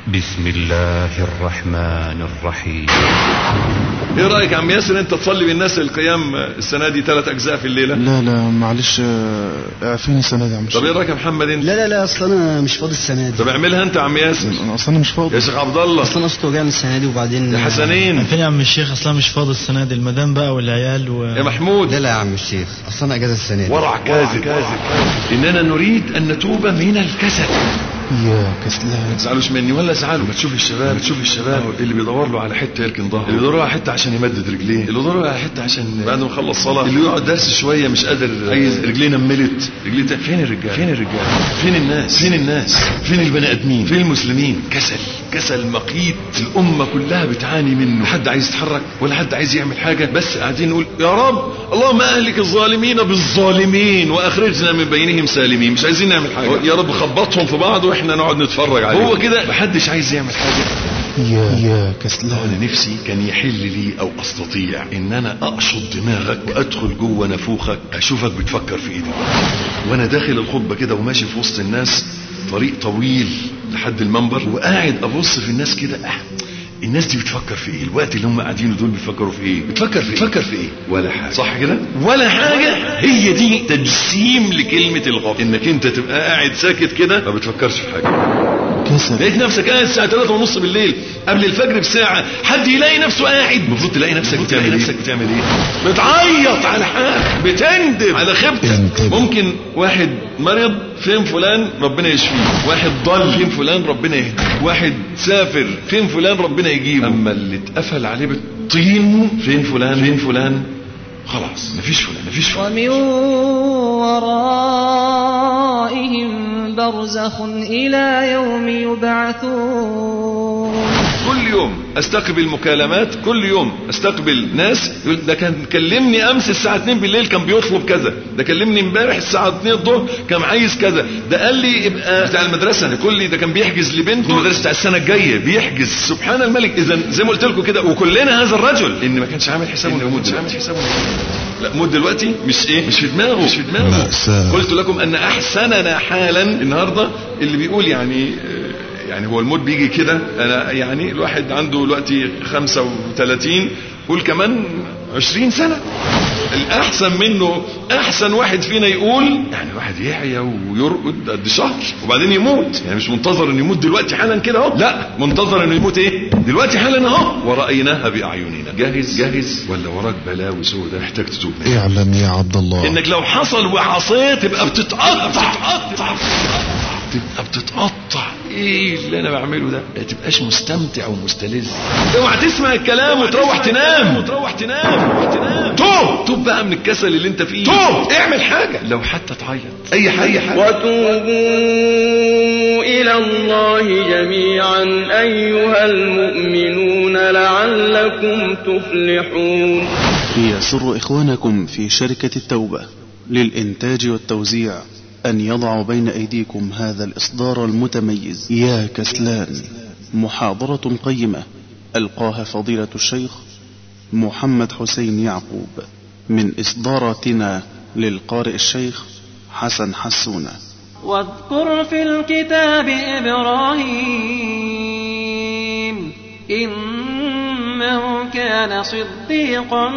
بسم الله الرحمن الرحيم ايه رايك يا عم ياسر انت تصلي بالناس القيام السنه دي ثلاث اجزاء في الليله لا لا معلش آه، اعفيني السنة دي يا عم طب الشيخ ايه رايك يا محمد انت لا لا لا اصل انا مش فاضي السنه دي طب اعملها انت يا عم ياسر انا اصلا مش فاضي يا شيخ عبد الله اصل انا اصله جاي السنه دي وبعدين يا حسنين فين يا عم الشيخ اصلا مش فاضي السنه دي المدام بقى والعيال و... يا محمود لا لا يا عم الشيخ اصل انا اجازه السنه دي ورع كاذب اننا نريد ان نتوب من الكسل يا كسلان ما تزعلوش مني ولا ازعلوا ما تشوف الشباب ما تشوف الشباب اللي بيدور له على حته يركن ظهره اللي بيدور له على حته عشان يمدد رجليه اللي بيدور له على حته عشان بعد ما يخلص صلاه اللي يقعد درس شويه مش قادر عايز رجليه نملت رجليه تا- فين الرجال فين الرجال فين الناس فين الناس فين البني ادمين فين المسلمين كسل كسل مقيت الامه كلها بتعاني منه لا حد عايز يتحرك ولا حد عايز يعمل حاجه بس قاعدين نقول يا رب اللهم اهلك الظالمين بالظالمين واخرجنا من بينهم سالمين مش عايزين نعمل حاجه يا رب خبطهم في بعض واحنا نقعد نتفرج عليهم هو كده محدش عايز يعمل حاجه يا يا كسلان انا نفسي كان يحل لي او استطيع ان انا اقشط دماغك وادخل جوه نافوخك اشوفك بتفكر في ايه دلوقتي وانا داخل الخطبه كده وماشي في وسط الناس طريق طويل لحد المنبر وقاعد ابص في الناس كده أح الناس دي بتفكر في ايه الوقت اللي هم قاعدين دول بيفكروا في ايه بتفكر في ايه بتفكر في ايه ولا حاجه صح كده ولا حاجه هي دي تجسيم لكلمه الغفله انك انت تبقى قاعد ساكت كده ما بتفكرش في حاجه كسل لقيت نفسك قاعد الساعة 3 ونص بالليل قبل الفجر بساعة حد يلاقي نفسه قاعد المفروض تلاقي نفسك بتعمل نفسك بتعمل ايه بتعيط على حاجة بتندم على خيبتك انتبه. ممكن واحد مرض فين فلان ربنا يشفيه واحد ضل فين فلان ربنا يهديه واحد سافر فين فلان ربنا يجيبه اما اللي اتقفل عليه بالطين فين فلان فين فلان خلاص مفيش فلان مفيش فلان ومن ورائهم برزخ إلى يوم يبعثون كل يوم استقبل مكالمات كل يوم استقبل ناس يقول ده كان كلمني امس الساعه 2 بالليل كان بيطلب كذا ده كلمني امبارح الساعه 2 الظهر كان عايز كذا ده قال لي يبقى بتاع المدرسه ده كل لي ده كان بيحجز لبنته المدرسه بتاع السنه الجايه بيحجز سبحان الملك اذا زي ما قلت لكم كده وكلنا هذا الرجل ان ما كانش عامل حسابه انه يموت عامل حسابه إنه يموت. لا موت دلوقتي مش ايه مش في دماغه مش في دماغه مأساة. قلت لكم ان احسننا حالا النهارده اللي بيقول يعني آه، يعني هو الموت بيجي كده انا يعني الواحد عنده دلوقتي 35 قول كمان 20 سنه الاحسن منه احسن واحد فينا يقول يعني واحد يحيا ويرقد قد شهر وبعدين يموت يعني مش منتظر انه يموت دلوقتي حالا كده اهو لا منتظر انه يموت ايه دلوقتي حالا اهو ورأيناها باعيننا جاهز جاهز ولا وراك بلاوي سودة محتاج تتوب منها اعلم يا عبد الله انك لو حصل وعصيت تبقى بتتقطع تبقى بتتقطع ايه اللي انا بعمله ده ما تبقاش مستمتع ومستلذ اوعى تسمع الكلام وتروح تنام وتروح تنام تنام توب توب بقى من الكسل اللي انت فيه توب اعمل حاجه لو حتى تعيط اي حاجه اي حاجه وتوبوا إلى الله جميعا أيها المؤمنون لعلكم تفلحون يسر إخوانكم في شركة التوبة للإنتاج والتوزيع أن يضعوا بين أيديكم هذا الإصدار المتميز يا كسلان محاضرة قيمة ألقاها فضيلة الشيخ محمد حسين يعقوب من إصداراتنا للقارئ الشيخ حسن حسونه واذكر في الكتاب إبراهيم إنه كان صديقا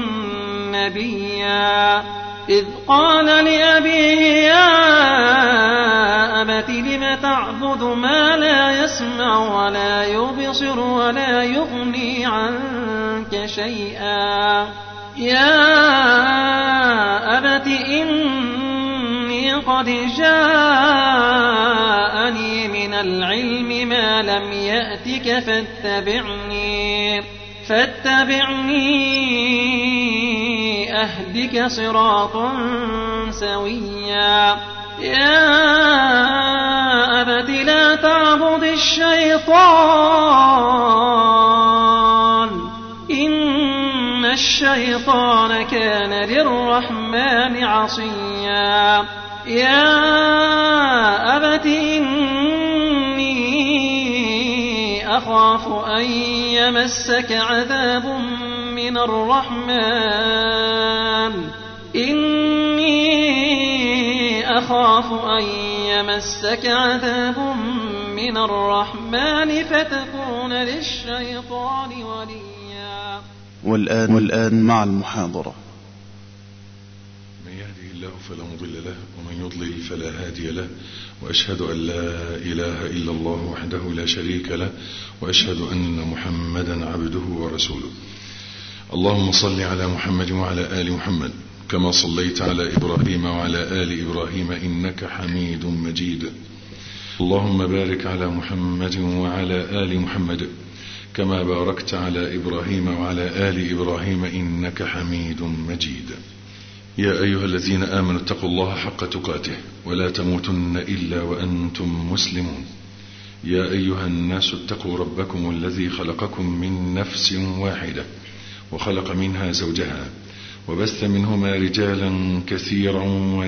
نبيا إذ قال لأبيه يا أبت لم تعبد ما لا يسمع ولا يبصر ولا يغني عنك شيئا يا أبت إني قد جاءني من العلم ما لم يأتك فاتبعني فاتبعني أهدك صراطا سويا يا أبت لا تعبد الشيطان إن الشيطان كان للرحمن عصيا يا أبت إني أخاف أن يمسك عذاب من الرحمن إني أخاف أن يمسك عذاب من الرحمن فتكون للشيطان وليا والآن والآن مع المحاضرة من يهده الله فلا مضل له ومن يضلل فلا هادي له وأشهد أن لا إله إلا الله وحده لا شريك له وأشهد أن محمدا عبده ورسوله اللهم صل على محمد وعلى آل محمد كما صليت على إبراهيم وعلى آل إبراهيم إنك حميد مجيد اللهم بارك على محمد وعلى آل محمد كما باركت على إبراهيم وعلى آل إبراهيم إنك حميد مجيد يا أيها الذين آمنوا اتقوا الله حق تقاته ولا تموتن إلا وأنتم مسلمون يا أيها الناس اتقوا ربكم الذي خلقكم من نفس واحدة وخلق منها زوجها وبث منهما رجالا كثيرا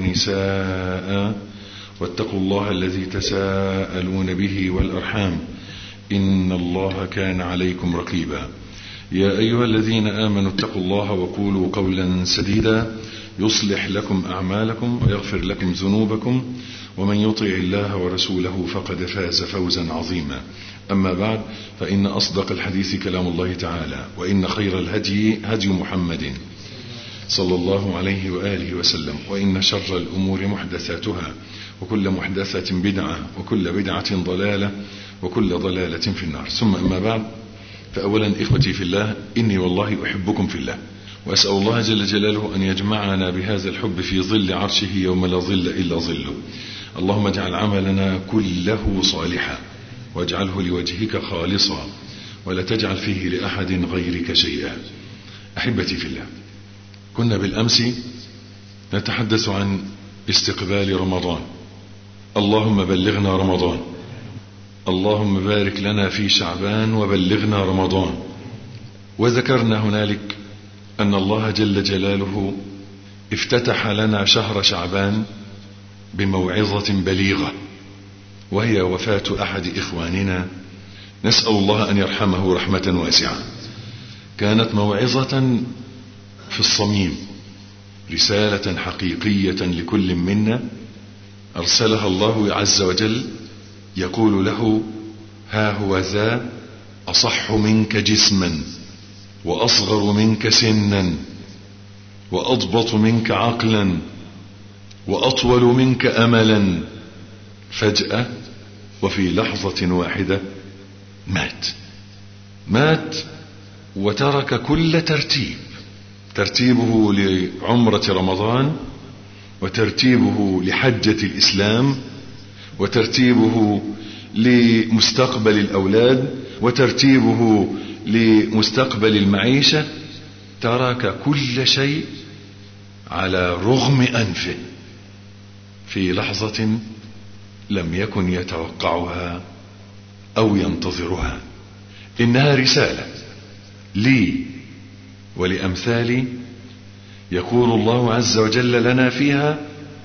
ونساء واتقوا الله الذي تساءلون به والأرحام إن الله كان عليكم رقيبا يا أيها الذين آمنوا اتقوا الله وقولوا قولا سديدا يصلح لكم أعمالكم ويغفر لكم ذنوبكم ومن يطع الله ورسوله فقد فاز فوزا عظيما أما بعد فإن أصدق الحديث كلام الله تعالى وإن خير الهدي هدي محمد صلى الله عليه وآله وسلم وإن شر الأمور محدثاتها وكل محدثة بدعة وكل بدعة ضلالة وكل ضلالة في النار ثم أما بعد فأولا إخوتي في الله إني والله أحبكم في الله وأسأل الله جل جلاله أن يجمعنا بهذا الحب في ظل عرشه يوم لا ظل إلا ظله اللهم اجعل عملنا كله صالحا واجعله لوجهك خالصا ولا تجعل فيه لأحد غيرك شيئا أحبتي في الله كنا بالأمس نتحدث عن استقبال رمضان اللهم بلغنا رمضان اللهم بارك لنا في شعبان وبلغنا رمضان وذكرنا هنالك أن الله جل جلاله افتتح لنا شهر شعبان بموعظة بليغة وهي وفاة أحد إخواننا نسأل الله أن يرحمه رحمة واسعة كانت موعظة في الصميم رسالة حقيقية لكل منا أرسلها الله عز وجل يقول له ها هو ذا أصح منك جسما وأصغر منك سنا وأضبط منك عقلا وأطول منك أملا فجأة وفي لحظة واحدة مات مات وترك كل ترتيب ترتيبه لعمرة رمضان وترتيبه لحجة الإسلام وترتيبه لمستقبل الأولاد وترتيبه لمستقبل المعيشة ترك كل شيء على رغم أنفه في لحظة لم يكن يتوقعها أو ينتظرها إنها رسالة لي ولأمثالي يقول الله عز وجل لنا فيها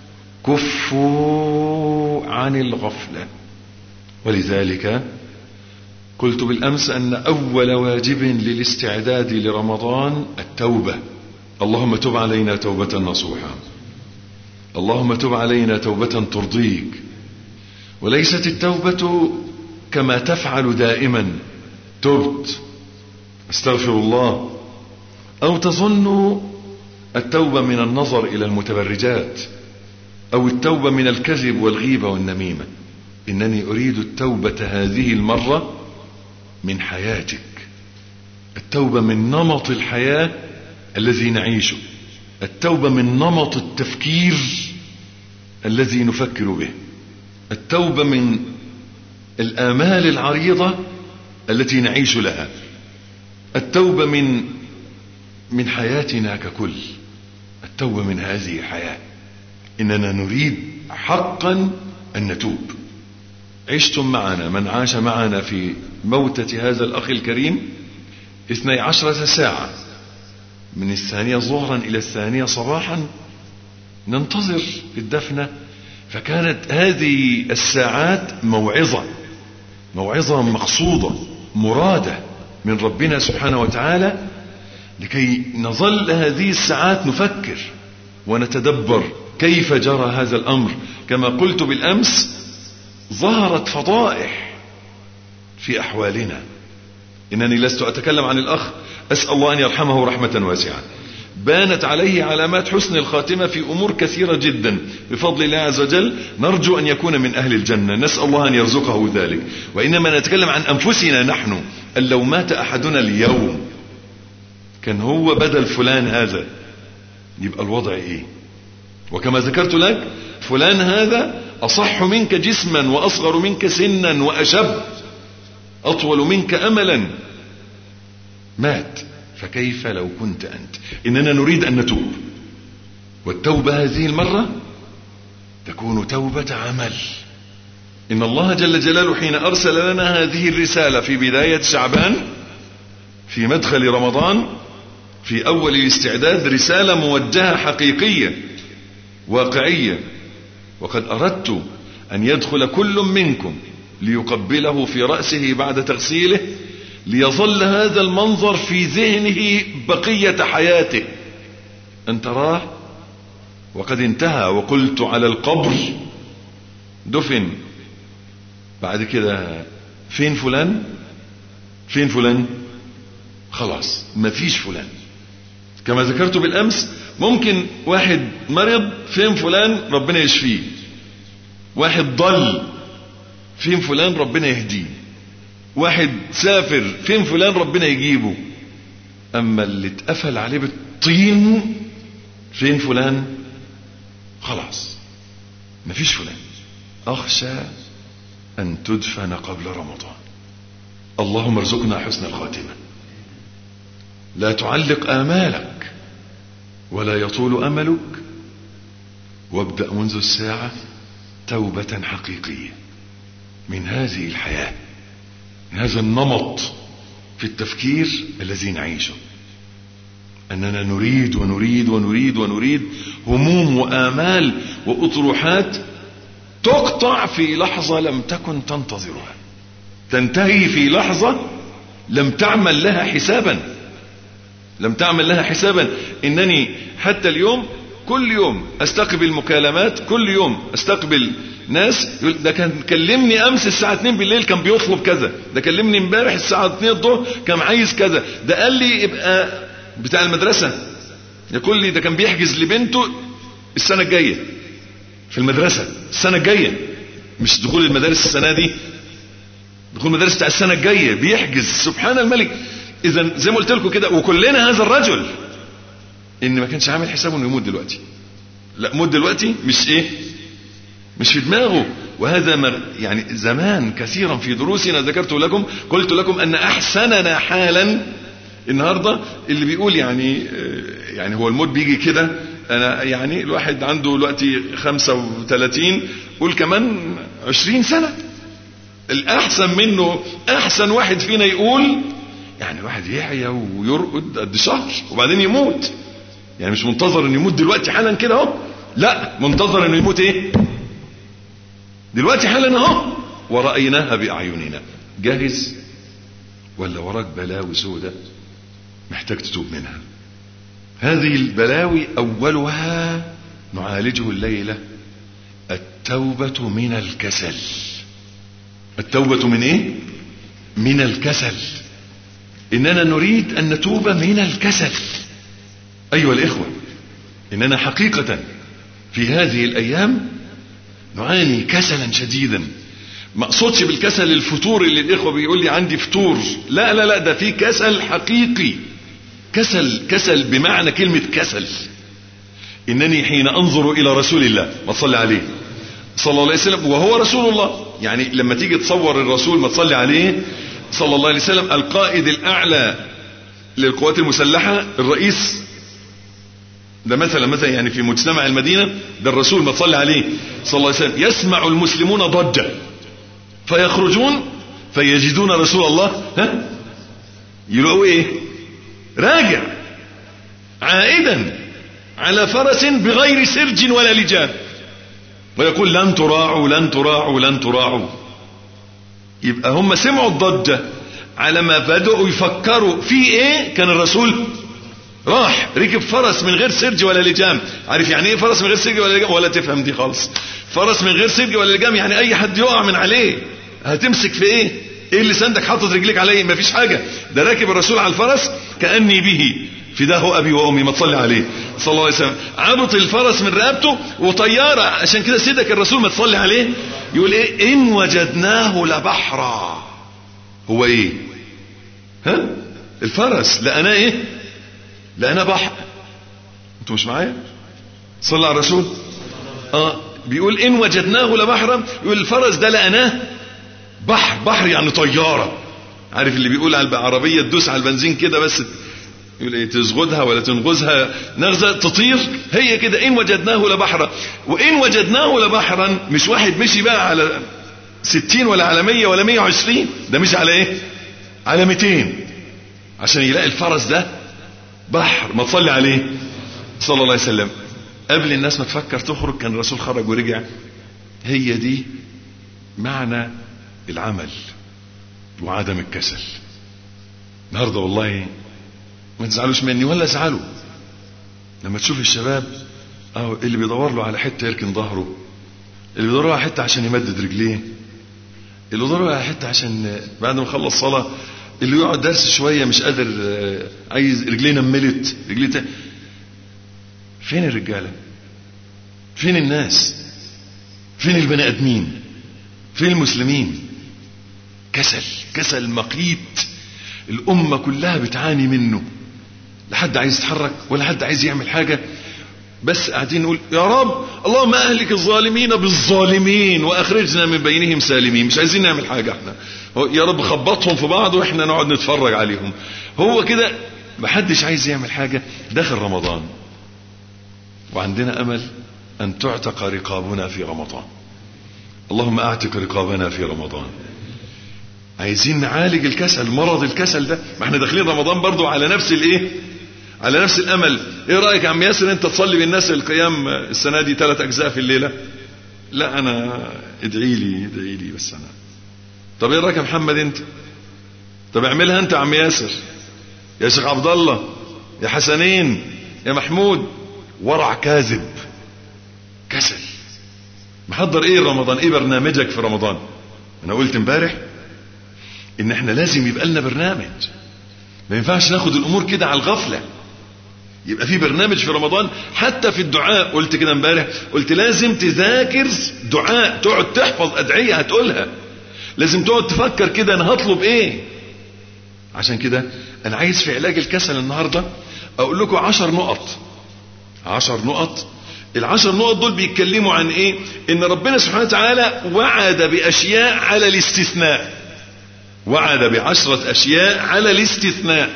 كفوا عن الغفلة ولذلك قلت بالأمس أن أول واجب للاستعداد لرمضان التوبة اللهم تب علينا توبة نصوحا اللهم تب علينا توبة ترضيك وليست التوبة كما تفعل دائما تبت استغفر الله أو تظن التوبة من النظر إلى المتبرجات أو التوبة من الكذب والغيبة والنميمة إنني أريد التوبة هذه المرة من حياتك التوبة من نمط الحياة الذي نعيشه التوبة من نمط التفكير الذي نفكر به التوبة من الآمال العريضة التي نعيش لها التوبة من من حياتنا ككل التوبة من هذه الحياة إننا نريد حقا أن نتوب عشتم معنا من عاش معنا في موتة هذا الأخ الكريم اثني عشرة ساعة من الثانية ظهرا إلى الثانية صباحا ننتظر الدفنة فكانت هذه الساعات موعظة موعظة مقصودة مرادة من ربنا سبحانه وتعالى لكي نظل هذه الساعات نفكر ونتدبر كيف جرى هذا الأمر كما قلت بالأمس ظهرت فضائح في أحوالنا إنني لست أتكلم عن الأخ أسأل الله أن يرحمه رحمة واسعة بانت عليه علامات حسن الخاتمة في أمور كثيرة جدا بفضل الله عز وجل نرجو أن يكون من أهل الجنة نسأل الله أن يرزقه ذلك وإنما نتكلم عن أنفسنا نحن أن لو مات أحدنا اليوم كان هو بدل فلان هذا يبقى الوضع إيه وكما ذكرت لك فلان هذا أصح منك جسما وأصغر منك سنا وأشب أطول منك أملا مات فكيف لو كنت أنت إننا نريد أن نتوب والتوبة هذه المرة تكون توبة عمل إن الله جل جلاله حين أرسل لنا هذه الرسالة في بداية شعبان في مدخل رمضان في أول الاستعداد رسالة موجهة حقيقية واقعية وقد أردت أن يدخل كل منكم ليقبله في رأسه بعد تغسيله ليظل هذا المنظر في ذهنه بقية حياته أن تراه وقد انتهى وقلت على القبر دفن بعد كده فين فلان فين فلان خلاص مفيش فلان كما ذكرت بالأمس ممكن واحد مرض فين فلان ربنا يشفيه واحد ضل فين فلان ربنا يهديه واحد سافر فين فلان ربنا يجيبه اما اللي اتقفل عليه بالطين فين فلان خلاص مفيش فلان اخشى ان تدفن قبل رمضان اللهم ارزقنا حسن الخاتمه لا تعلق امالك ولا يطول املك وابدا منذ الساعه توبه حقيقيه من هذه الحياه من هذا النمط في التفكير الذي نعيشه اننا نريد ونريد ونريد ونريد هموم وامال واطروحات تقطع في لحظه لم تكن تنتظرها تنتهي في لحظه لم تعمل لها حسابا لم تعمل لها حسابا انني حتى اليوم كل يوم استقبل مكالمات كل يوم استقبل ناس يقول ده كان كلمني امس الساعه 2 بالليل كان بيطلب كذا ده كلمني امبارح الساعه 2 الظهر كان عايز كذا ده قال لي ابقى بتاع المدرسه يقول لي ده كان بيحجز لبنته السنه الجايه في المدرسه السنه الجايه مش دخول المدارس السنه دي دخول المدارس بتاع السنه الجايه بيحجز سبحان الملك اذا زي ما قلت لكم كده وكلنا هذا الرجل ان ما كانش عامل حسابه انه يموت دلوقتي لا موت دلوقتي مش ايه مش في دماغه وهذا مر يعني زمان كثيرا في دروسنا ذكرت لكم قلت لكم ان احسننا حالا النهارده اللي بيقول يعني يعني هو الموت بيجي كده انا يعني الواحد عنده دلوقتي 35 قول كمان 20 سنه الاحسن منه احسن واحد فينا يقول يعني الواحد يحيا ويرقد قد شهر وبعدين يموت يعني مش منتظر انه يموت دلوقتي حالا كده اهو لا منتظر انه يموت ايه دلوقتي حالا اهو ورأيناها بأعيننا جاهز ولا وراك بلاوي سودة محتاج تتوب منها هذه البلاوي أولها نعالجه الليلة التوبة من الكسل التوبة من ايه من الكسل اننا نريد ان نتوب من الكسل ايها الاخوة اننا حقيقة في هذه الايام نعاني كسلا شديدا ما اقصدش بالكسل الفتور اللي الاخوه بيقول لي عندي فتور لا لا لا ده في كسل حقيقي كسل كسل بمعنى كلمه كسل انني حين انظر الى رسول الله ما تصلي عليه صلى الله عليه وسلم وهو رسول الله يعني لما تيجي تصور الرسول ما تصلي عليه صلى الله عليه وسلم القائد الاعلى للقوات المسلحه الرئيس ده مثلا مثلا يعني في مجتمع المدينه ده الرسول ما تصلي عليه صلى الله عليه وسلم يسمع المسلمون ضجه فيخرجون فيجدون رسول الله ها يلاقوا ايه راجع عائدا على فرس بغير سرج ولا لجام ويقول لن تراعوا لن تراعوا لن تراعوا يبقى هم سمعوا الضجه على ما بدأوا يفكروا في ايه كان الرسول راح ركب فرس من غير سرج ولا لجام عارف يعني ايه فرس من غير سرج ولا لجام ولا تفهم دي خالص فرس من غير سرج ولا لجام يعني اي حد يقع من عليه هتمسك في ايه ايه اللي سندك حاطط رجليك عليه مفيش حاجة ده راكب الرسول على الفرس كأني به فداه ابي وامي ما تصلي عليه صلى الله عليه وسلم عبط الفرس من رقبته وطياره عشان كده سيدك الرسول ما تصلي عليه يقول ايه ان وجدناه لبحرا هو ايه ها الفرس لقناه ايه لقناه بحر انتوا مش معايا صلى على الرسول اه بيقول ان وجدناه لبحرا يقول الفرس ده لقناه بحر بحر يعني طياره عارف اللي بيقول على العربيه تدوس على البنزين كده بس يقول ايه تزغدها ولا تنغزها نغزة تطير هي كده ان وجدناه لبحرا وان وجدناه لبحرا مش واحد مشي بقى على ستين ولا على مية ولا مية وعشرين ده مش على ايه على ميتين عشان يلاقي الفرس ده بحر ما تصلي عليه صلى الله عليه وسلم قبل الناس ما تفكر تخرج كان الرسول خرج ورجع هي دي معنى العمل وعدم الكسل النهارده والله ما تزعلوش مني ولا ازعلوا لما تشوف الشباب اهو اللي بيدور له على حته يركن ظهره اللي بيدور له على حته عشان يمدد رجليه اللي بيدور له على حته عشان بعد ما يخلص صلاه اللي يقعد درس شويه مش قادر عايز رجليه نملت رجليه فين الرجاله فين الناس فين البني ادمين فين المسلمين كسل كسل مقيت الامه كلها بتعاني منه لا حد عايز يتحرك ولا حد عايز يعمل حاجه بس قاعدين نقول يا رب اللهم اهلك الظالمين بالظالمين واخرجنا من بينهم سالمين مش عايزين نعمل حاجه احنا يا رب خبطهم في بعض واحنا نقعد نتفرج عليهم هو كده محدش عايز يعمل حاجه داخل رمضان وعندنا امل ان تعتق رقابنا في رمضان اللهم اعتق رقابنا في رمضان عايزين نعالج الكسل مرض الكسل ده ما احنا داخلين رمضان برضو على نفس الايه على نفس الامل ايه رايك يا عم ياسر انت تصلي بالناس القيام السنه دي ثلاث اجزاء في الليله لا انا ادعي لي ادعي لي بس انا طب ايه رايك يا محمد انت طب اعملها انت يا عم ياسر يا شيخ عبد الله يا حسنين يا محمود ورع كاذب كسل محضر ايه رمضان ايه برنامجك في رمضان انا قلت امبارح ان احنا لازم يبقى لنا برنامج ما ينفعش ناخد الامور كده على الغفله يبقى في برنامج في رمضان حتى في الدعاء قلت كده امبارح قلت لازم تذاكر دعاء تقعد تحفظ ادعيه هتقولها لازم تقعد تفكر كده انا هطلب ايه عشان كده انا عايز في علاج الكسل النهارده اقول لكم عشر نقط عشر نقط العشر نقط دول بيتكلموا عن ايه ان ربنا سبحانه وتعالى وعد باشياء على الاستثناء وعد بعشرة اشياء على الاستثناء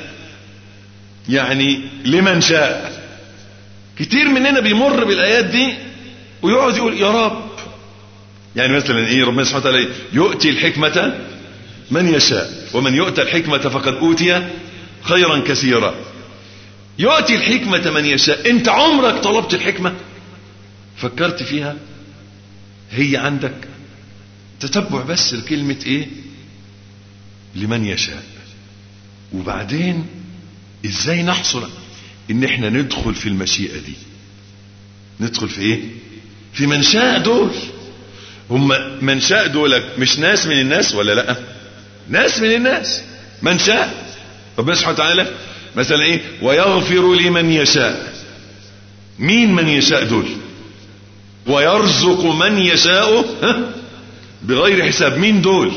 يعني لمن شاء كتير مننا بيمر بالايات دي ويقعد يقول يا رب يعني مثلا ايه ربنا سبحانه وتعالى يؤتي الحكمة من يشاء ومن يؤتى الحكمة فقد اوتي خيرا كثيرا يؤتي الحكمة من يشاء انت عمرك طلبت الحكمة فكرت فيها هي عندك تتبع بس لكلمة ايه لمن يشاء وبعدين ازاي نحصل ان احنا ندخل في المشيئة دي ندخل في ايه في من شاء دول هم من شاء دولك مش ناس من الناس ولا لا ناس من الناس من شاء ربنا سبحانه وتعالى مثلا ايه ويغفر لمن يشاء مين من يشاء دول ويرزق من يشاء ها بغير حساب مين دول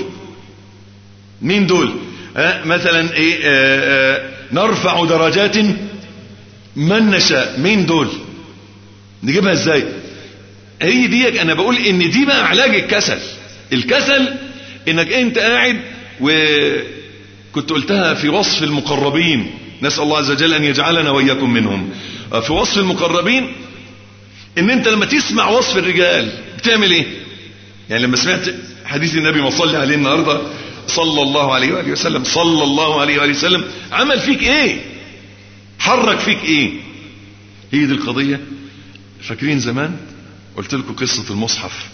مين دول ها مثلا ايه آآ آآ نرفع درجات من نشاء مين دول نجيبها ازاي هي دي انا بقول ان دي بقى علاج الكسل الكسل انك انت قاعد وكنت قلتها في وصف المقربين نسأل الله عز وجل ان يجعلنا واياكم منهم في وصف المقربين ان انت لما تسمع وصف الرجال بتعمل ايه يعني لما سمعت حديث النبي ما صلي عليه النهارده صلى الله عليه واله وسلم صلى الله عليه واله وسلم عمل فيك ايه حرك فيك ايه هي دي القضيه فاكرين زمان قلت لكم قصه المصحف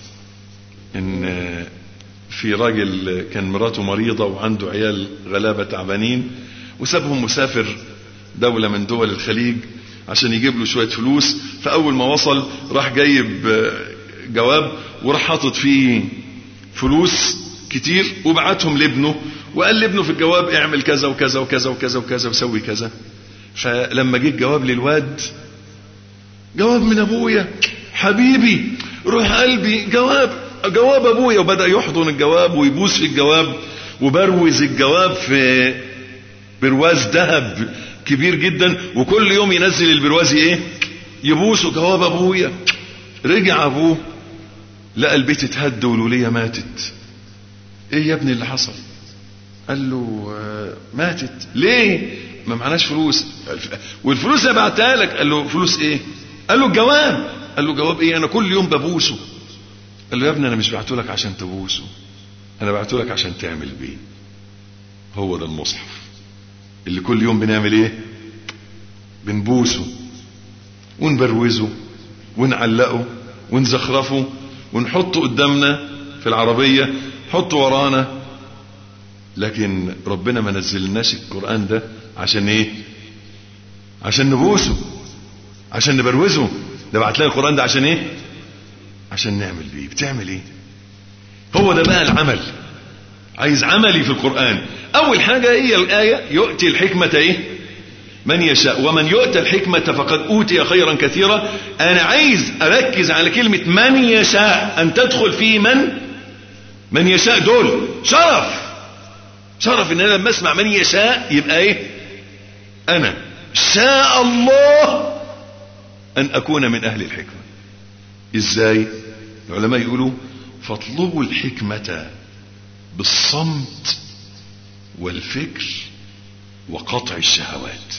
ان في راجل كان مراته مريضه وعنده عيال غلابه تعبانين وسابهم مسافر دوله من دول الخليج عشان يجيب له شويه فلوس فاول ما وصل راح جايب جواب وراح حاطط فيه فلوس كتير وبعتهم لابنه وقال لابنه في الجواب اعمل كذا وكذا وكذا وكذا وكذا وسوي كذا فلما جه الجواب للواد جواب من ابويا حبيبي روح قلبي جواب جواب ابويا وبدا يحضن الجواب ويبوس في الجواب وبروز الجواب في برواز ذهب كبير جدا وكل يوم ينزل البرواز ايه يبوسه جواب ابويا رجع ابوه لقى البيت اتهد والوليه ماتت ايه يا ابني اللي حصل قال له آه، ماتت ليه ما معناش فلوس والفلوس اللي بعتها لك قال له فلوس ايه قال له الجواب قال له جواب ايه انا كل يوم ببوسه قال له يا ابني انا مش بعته لك عشان تبوسه انا بعته لك عشان تعمل بيه هو ده المصحف اللي كل يوم بنعمل ايه بنبوسه ونبروزه ونعلقه ونزخرفه ونحطه قدامنا في العربية حطه ورانا لكن ربنا ما نزلناش القرآن ده عشان ايه عشان نبوسه عشان نبروزه ده بعت لنا القرآن ده عشان ايه عشان نعمل بيه بتعمل ايه هو ده بقى العمل عايز عملي في القرآن اول حاجة هي الآية يؤتي الحكمة ايه من يشاء ومن يؤتى الحكمة فقد أوتي خيرا كثيرا أنا عايز أركز على كلمة من يشاء أن تدخل في من من يشاء دول شرف شرف إن أنا لما أسمع من يشاء يبقى إيه أنا شاء الله أن أكون من أهل الحكمة إزاي العلماء يقولوا فاطلبوا الحكمة بالصمت والفكر وقطع الشهوات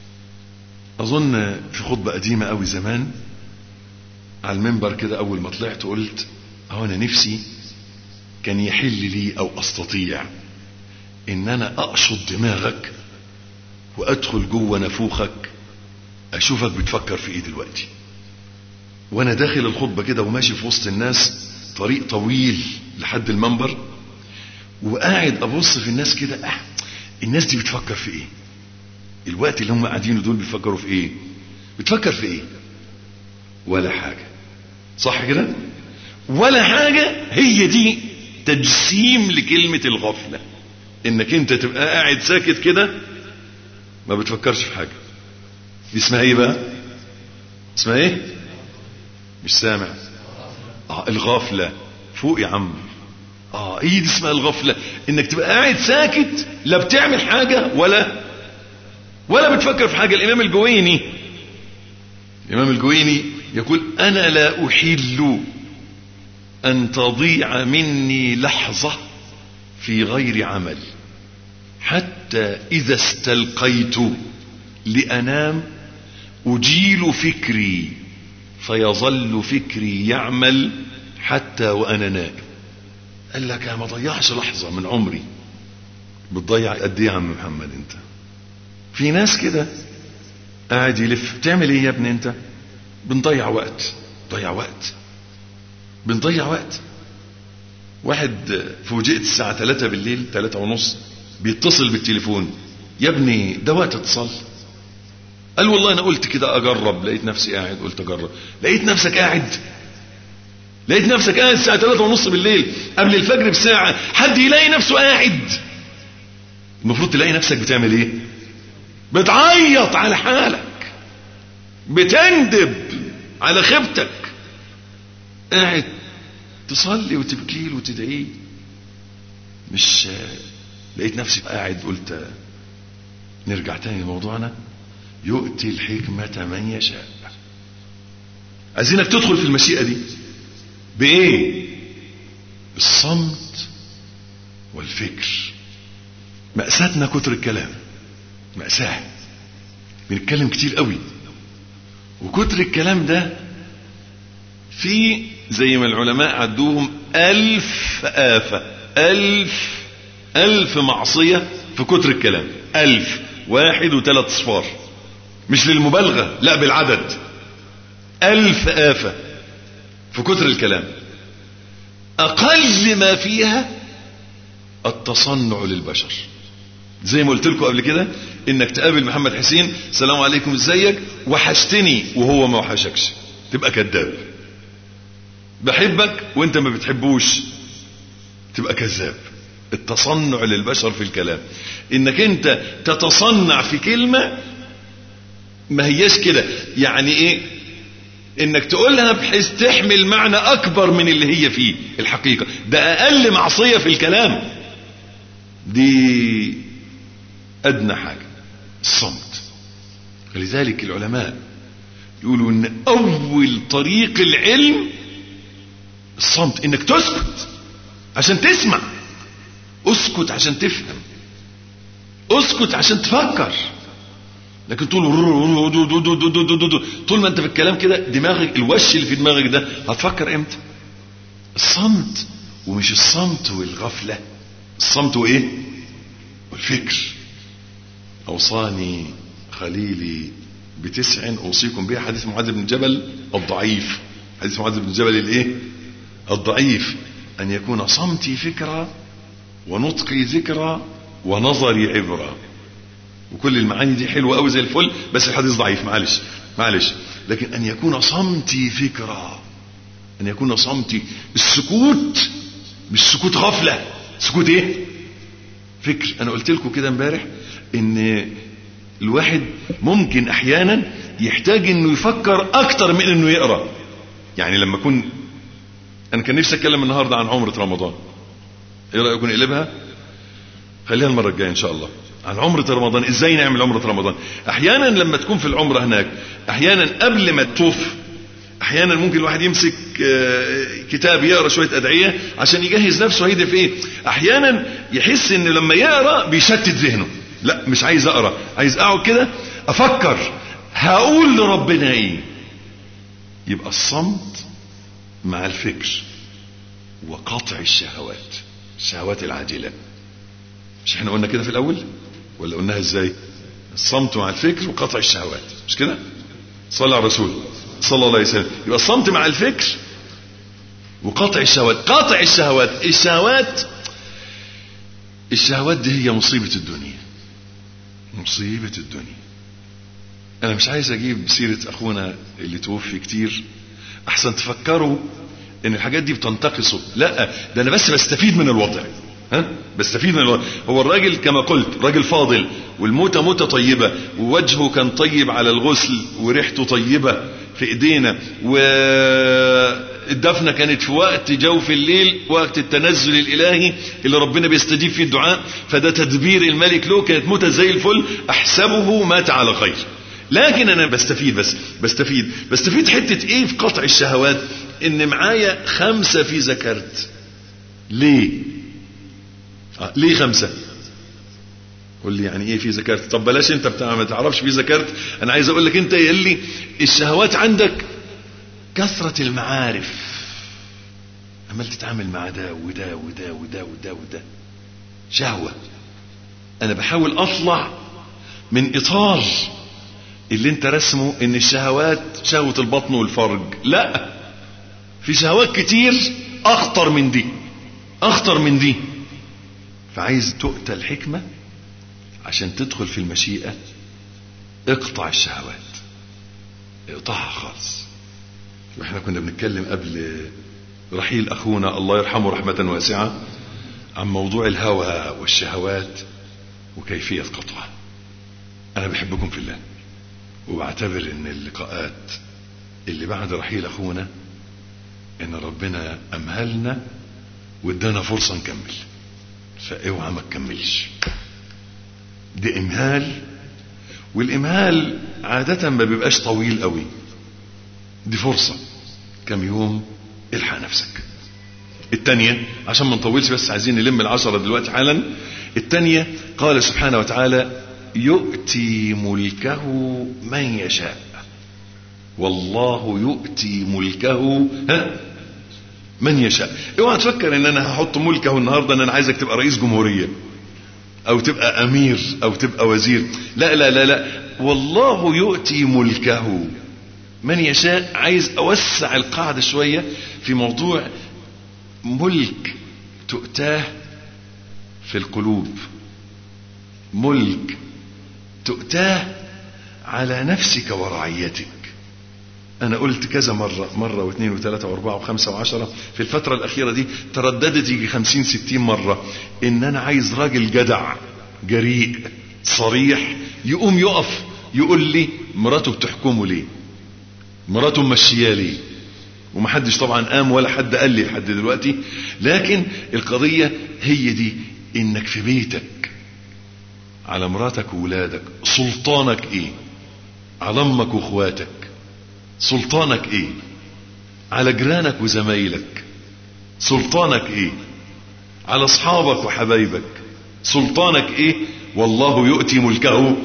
اظن في خطبة قديمة قوي زمان على المنبر كده اول ما طلعت قلت اهو انا نفسي كان يحل لي او استطيع ان انا اقشط دماغك وادخل جوه نافوخك اشوفك بتفكر في ايه دلوقتي وانا داخل الخطبة كده وماشي في وسط الناس طريق طويل لحد المنبر وقاعد ابص في الناس كده آه الناس دي بتفكر في ايه الوقت اللي هم قاعدين دول بيفكروا في ايه بتفكر في ايه ولا حاجة صح كده ولا حاجة هي دي تجسيم لكلمة الغفلة انك انت تبقى قاعد ساكت كده ما بتفكرش في حاجة دي اسمها ايه بقى اسمها ايه مش سامع اه الغفلة فوق يا عم اه ايه دي اسمها الغفلة انك تبقى قاعد ساكت لا بتعمل حاجة ولا ولا بتفكر في حاجة الامام الجويني الامام الجويني يقول انا لا احل ان تضيع مني لحظة في غير عمل حتى اذا استلقيت لانام اجيل فكري فيظل فكري يعمل حتى وانا نائم قال لك ما ضيعش لحظة من عمري بتضيع قد ايه يا عم محمد انت في ناس كده قاعد يلف بتعمل ايه يا ابني انت بنضيع وقت ضيع وقت بنضيع وقت واحد فوجئت الساعة 3 بالليل 3 ونص بيتصل بالتليفون يا ابني ده وقت اتصال قال والله انا قلت كده اجرب لقيت نفسي قاعد قلت اجرب لقيت نفسك قاعد لقيت نفسك قاعد الساعة 3 ونص بالليل قبل الفجر بساعة حد يلاقي نفسه قاعد المفروض تلاقي نفسك بتعمل ايه بتعيط على حالك بتندب على خيبتك قاعد تصلي وتبكي له وتدعيه مش لقيت نفسي قاعد قلت نرجع تاني لموضوعنا يؤتي الحكمة من يشاء عايزينك تدخل في المشيئة دي بايه بالصمت والفكر مأساتنا كتر الكلام مأساة بنتكلم كتير قوي وكتر الكلام ده في زي ما العلماء عدوهم ألف آفة ألف ألف معصية في كتر الكلام ألف واحد وثلاث صفار مش للمبالغة لا بالعدد ألف آفة في كتر الكلام أقل ما فيها التصنع للبشر زي ما قلت لكم قبل كده انك تقابل محمد حسين السلام عليكم ازيك وحشتني وهو ما وحشكش تبقى كذاب بحبك وانت ما بتحبوش تبقى كذاب التصنع للبشر في الكلام انك انت تتصنع في كلمة ما هياش كده يعني ايه انك تقولها بحيث تحمل معنى اكبر من اللي هي فيه الحقيقة ده اقل معصية في الكلام دي ادنى حاجة الصمت ولذلك العلماء يقولوا ان اول طريق العلم الصمت انك تسكت عشان تسمع اسكت عشان تفهم اسكت عشان تفكر لكن طول طول ما انت في الكلام كده دماغك الوش اللي في دماغك ده هتفكر امتى الصمت ومش الصمت والغفلة الصمت وايه والفكر اوصاني خليلي بتسع اوصيكم بها حديث معاذ بن جبل الضعيف حديث معاذ بن جبل الايه الضعيف ان يكون صمتي فكرة ونطقي ذكرى ونظري عبرة وكل المعاني دي حلوة قوي زي الفل بس الحديث ضعيف معلش معلش لكن ان يكون صمتي فكرة ان يكون صمتي السكوت مش سكوت غفلة سكوت ايه فكر انا قلت لكم كده امبارح ان الواحد ممكن احيانا يحتاج انه يفكر اكتر من انه يقرا يعني لما اكون انا كان نفسي اتكلم النهارده عن عمره رمضان ايه رايكم نقلبها خليها المره الجايه ان شاء الله عن عمرة رمضان ازاي نعمل عمرة رمضان احيانا لما تكون في العمرة هناك احيانا قبل ما تطوف احيانا ممكن الواحد يمسك كتاب يقرا شويه ادعيه عشان يجهز نفسه هيدي ايه احيانا يحس ان لما يقرا بيشتت ذهنه لا مش عايز اقرا عايز اقعد كده افكر هقول لربنا ايه يبقى الصمت مع الفكر وقطع الشهوات الشهوات العاجله مش احنا قلنا كده في الاول ولا قلناها ازاي الصمت مع الفكر وقطع الشهوات مش كده صلى على الرسول صلى الله عليه وسلم يبقى الصمت مع الفكر وقطع الشهوات قطع الشهوات الشهوات الشهوات دي هي مصيبة الدنيا مصيبة الدنيا انا مش عايز اجيب سيرة اخونا اللي توفي كتير احسن تفكروا ان الحاجات دي بتنتقصه لا ده انا بس بستفيد من الوضع ها بستفيد من الوضع هو الراجل كما قلت راجل فاضل والموتة موتة طيبة ووجهه كان طيب على الغسل وريحته طيبة في ايدينا والدفنة كانت في وقت جوف الليل وقت التنزل الالهي اللي ربنا بيستجيب فيه الدعاء فده تدبير الملك له كانت موتة زي الفل احسبه مات على خير لكن انا بستفيد بس بستفيد بستفيد حتة ايه في قطع الشهوات ان معايا خمسة في زكرت ليه آه ليه خمسة قول لي يعني ايه في ذكرت طب بلاش انت بتاع ما تعرفش في ذكرت انا عايز اقول لك انت يلي الشهوات عندك كثرة المعارف عمال تتعامل مع ده وده وده وده وده وده شهوة انا بحاول اطلع من اطار اللي انت رسمه ان الشهوات شهوة البطن والفرج لا في شهوات كتير اخطر من دي اخطر من دي فعايز تؤتى الحكمة عشان تدخل في المشيئة اقطع الشهوات اقطعها خالص واحنا كنا بنتكلم قبل رحيل اخونا الله يرحمه رحمة واسعة عن موضوع الهوى والشهوات وكيفية قطعها انا بحبكم في الله وبعتبر ان اللقاءات اللي بعد رحيل اخونا ان ربنا امهلنا وادانا فرصة نكمل فاوعى ما تكملش دي امهال والامهال عادة ما بيبقاش طويل قوي دي فرصة كم يوم الحق نفسك التانية عشان ما نطولش بس عايزين نلم العشرة دلوقتي حالا التانية قال سبحانه وتعالى يؤتي ملكه من يشاء والله يؤتي ملكه ها من يشاء اوعى تفكر ان انا هحط ملكه النهارده ان انا عايزك تبقى رئيس جمهوريه او تبقى امير او تبقى وزير لا لا لا لا والله يؤتي ملكه من يشاء عايز اوسع القاعده شويه في موضوع ملك تؤتاه في القلوب ملك تؤتاه على نفسك ورعيتك انا قلت كذا مرة مرة واثنين وثلاثة واربعة وخمسة وعشرة في الفترة الاخيرة دي ترددت يجي خمسين ستين مرة ان انا عايز راجل جدع جريء صريح يقوم يقف يقول لي مراته بتحكمه ليه مراته ممشيه ليه ومحدش طبعا قام ولا حد قال لي لحد دلوقتي لكن القضية هي دي انك في بيتك على مراتك وولادك سلطانك ايه على امك واخواتك سلطانك ايه على جيرانك وزمايلك سلطانك ايه على اصحابك وحبايبك سلطانك ايه والله يؤتي ملكه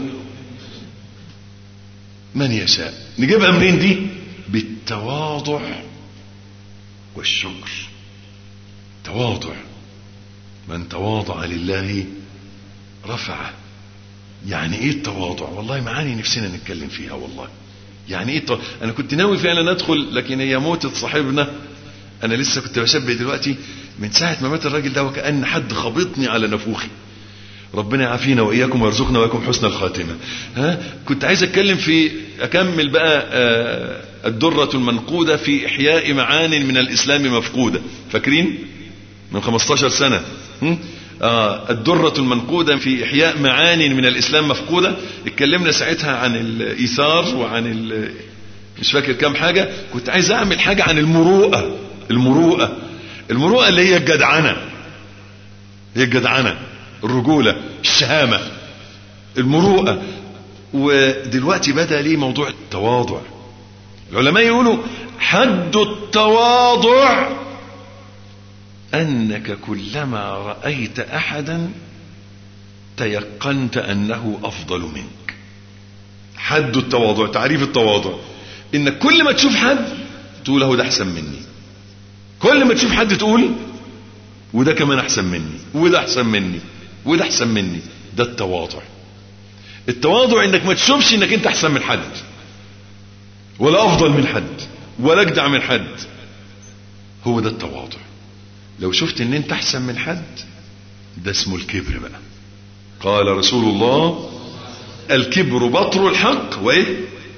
من يشاء نجيبها منين دي بالتواضع والشكر تواضع من تواضع لله رفعه يعني ايه التواضع والله معاني نفسنا نتكلم فيها والله يعني ايه التواضع انا كنت ناوي فعلا ادخل لكن هي موتة صاحبنا انا لسه كنت بشبه دلوقتي من ساعة ما مات الراجل ده وكأن حد خبطني على نافوخي ربنا يعافينا واياكم ويرزقنا واياكم حسن الخاتمه ها كنت عايز اتكلم في اكمل بقى آه الدره المنقوده في احياء معان من الاسلام مفقوده فاكرين من 15 سنه آه الدرة المنقودة في إحياء معان من الإسلام مفقودة اتكلمنا ساعتها عن الإيثار وعن ال مش فاكر كام حاجة كنت عايز أعمل حاجة عن المروءة المروءة المروءة اللي هي الجدعنة هي الجدعنة الرجولة الشهامة المروءة ودلوقتي بدأ لي موضوع التواضع العلماء يقولوا حد التواضع أنك كلما رأيت أحدا تيقنت أنه أفضل منك حد التواضع تعريف التواضع إنك كل ما تشوف حد تقول هو ده أحسن مني كل ما تشوف حد تقول وده كمان أحسن مني وده أحسن مني وده احسن مني ده التواضع التواضع انك ما تشوفش انك انت احسن من حد ولا افضل من حد ولا اجدع من حد هو ده التواضع لو شفت ان انت احسن من حد ده اسمه الكبر بقى قال رسول الله الكبر بطر الحق وايه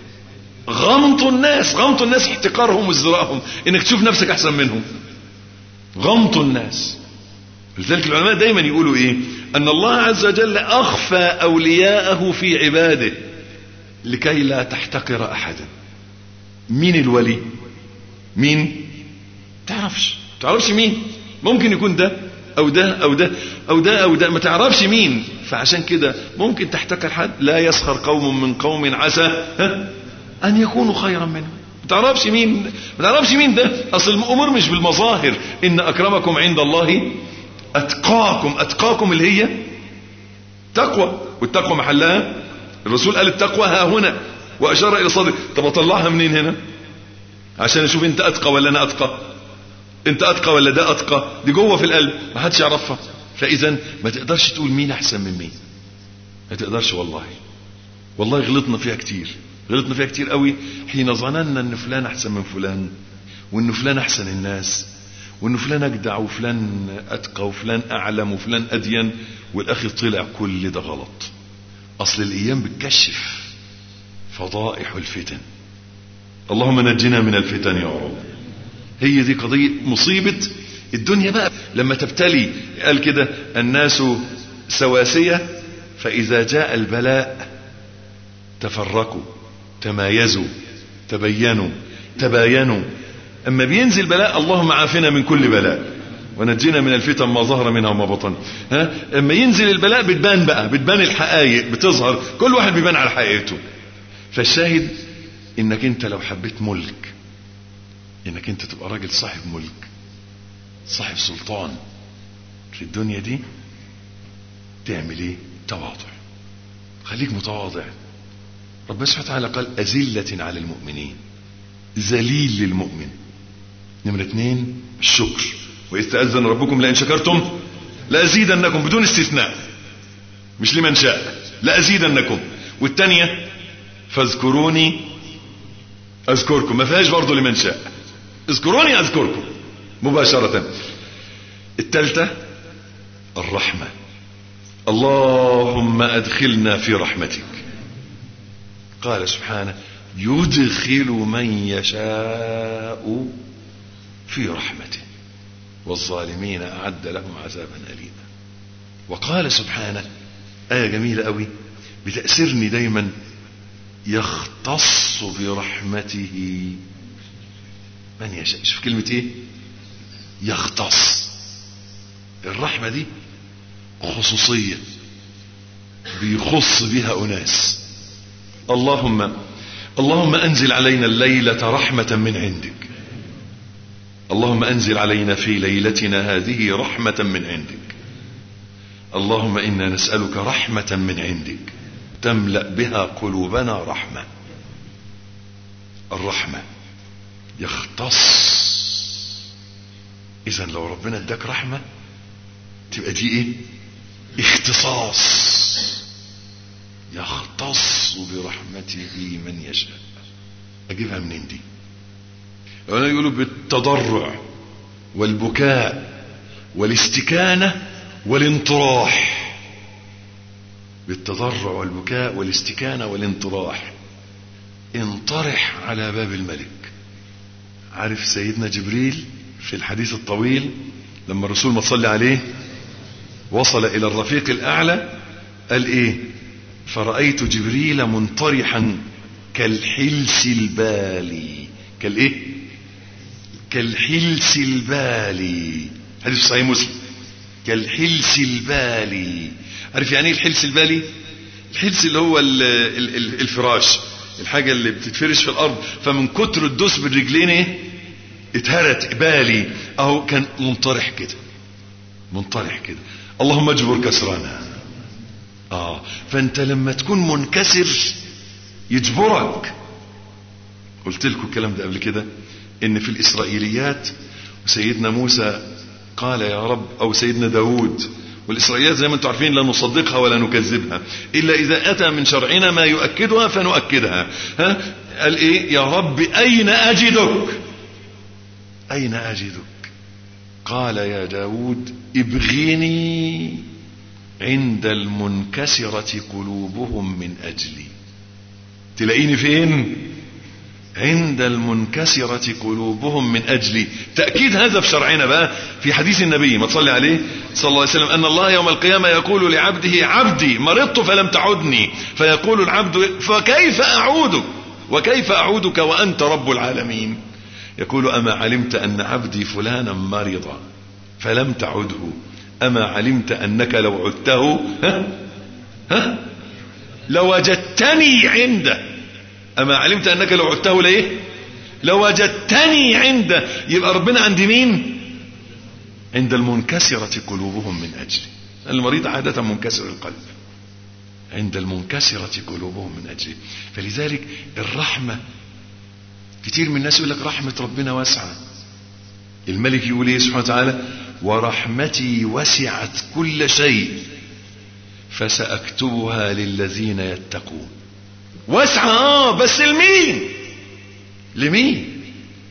غمط الناس غمط الناس احتقارهم وازدراءهم انك تشوف نفسك احسن منهم غمط الناس لذلك العلماء دايما يقولوا ايه ان الله عز وجل اخفى اولياءه في عباده لكي لا تحتقر احدا مين الولي مين تعرفش تعرفش مين ممكن يكون ده او ده او ده او ده او ده ما تعرفش مين فعشان كده ممكن تحتقر حد لا يسخر قوم من قوم عسى ان يكونوا خيرا منهم ما تعرفش مين ما تعرفش مين ده اصل الامور مش بالمظاهر ان اكرمكم عند الله اتقاكم اتقاكم اللي هي تقوى والتقوى محلها الرسول قال التقوى ها هنا واشار الى صدر طب اطلعها منين هنا عشان اشوف انت اتقى ولا انا اتقى انت اتقى ولا ده اتقى دي جوه في القلب ما حدش يعرفها فاذا ما تقدرش تقول مين احسن من مين ما تقدرش والله والله غلطنا فيها كتير غلطنا فيها كتير قوي حين ظننا ان فلان احسن من فلان وان فلان احسن الناس وانه فلان اجدع وفلان اتقى وفلان اعلم وفلان ادين والاخر طلع كل ده غلط اصل الايام بتكشف فضائح الفتن اللهم نجنا من الفتن يا رب هي دي قضية مصيبة الدنيا بقى لما تبتلي قال كده الناس سواسية فإذا جاء البلاء تفرقوا تمايزوا تبينوا تباينوا اما بينزل بلاء اللهم عافنا من كل بلاء ونجينا من الفتن ما ظهر منها وما بطن ها اما ينزل البلاء بتبان بقى بتبان الحقائق بتظهر كل واحد بيبان على حقيقته فالشاهد انك انت لو حبيت ملك انك انت تبقى راجل صاحب ملك صاحب سلطان في الدنيا دي تعمل ايه تواضع خليك متواضع ربنا سبحانه وتعالى قال أزلة على المؤمنين ذليل للمؤمن نمرة اثنين الشكر وإذ تأذن ربكم لئن شكرتم لأزيدنكم بدون استثناء مش لمن شاء لأزيدنكم والثانية فاذكروني أذكركم ما فيهاش برضه لمن شاء اذكروني أذكركم مباشرة الثالثة الرحمة اللهم أدخلنا في رحمتك قال سبحانه يدخل من يشاء في رحمته والظالمين أعد لهم عذابا أليما وقال سبحانه آية جميلة قوي بتأثرني دايما يختص برحمته من يشاء شوف كلمة ايه يختص الرحمة دي خصوصية بيخص بها أناس اللهم اللهم أنزل علينا الليلة رحمة من عندك اللهم أنزل علينا في ليلتنا هذه رحمة من عندك اللهم إنا نسألك رحمة من عندك تملأ بها قلوبنا رحمة الرحمة يختص إذا لو ربنا اداك رحمة تبقى دي إيه اختصاص يختص برحمته من يشاء أجيبها منين دي لو يقولوا بالتضرع والبكاء والاستكانة والانطراح بالتضرع والبكاء والاستكانة والانطراح انطرح على باب الملك عارف سيدنا جبريل في الحديث الطويل لما الرسول ما تصلي عليه وصل الى الرفيق الاعلى قال ايه فرأيت جبريل منطرحا كالحلس البالي كالايه كالحلس البالي حديث صحيح مسلم كالحلس البالي عارف يعني ايه الحلس البالي الحلس اللي هو ال ال ال الفراش الحاجة اللي بتتفرش في الارض فمن كتر الدوس بالرجلين ايه اتهرت بالي اهو كان منطرح كده منطرح كده اللهم اجبر كسرنا اه فانت لما تكون منكسر يجبرك قلت لكم الكلام ده قبل كده ان في الاسرائيليات سيدنا موسى قال يا رب او سيدنا داود والإسرائيليات زي ما انتم عارفين لا نصدقها ولا نكذبها إلا إذا أتى من شرعنا ما يؤكدها فنؤكدها ها؟ قال إيه يا رب أين أجدك أين أجدك قال يا داود ابغني عند المنكسرة قلوبهم من أجلي تلاقيني فين عند المنكسرة قلوبهم من أجلي تأكيد هذا في شرعنا بقى في حديث النبي ما تصلي عليه صلى الله عليه وسلم أن الله يوم القيامة يقول لعبده عبدي مرضت فلم تعدني فيقول العبد فكيف أعودك وكيف أعودك وأنت رب العالمين يقول أما علمت أن عبدي فلانا مرض فلم تعده أما علمت أنك لو عدته ها ها لوجدتني عنده أما علمت أنك لو عدته ليه لوجدتني عنده يبقى ربنا عند مين عند المنكسرة قلوبهم من أجلي المريض عادة منكسر القلب عند المنكسرة قلوبهم من أجلي فلذلك الرحمة كتير من الناس يقول لك رحمة ربنا واسعة الملك يقول ايه سبحانه وتعالى ورحمتي وسعت كل شيء فسأكتبها للذين يتقون واسعة اه بس لمين لمين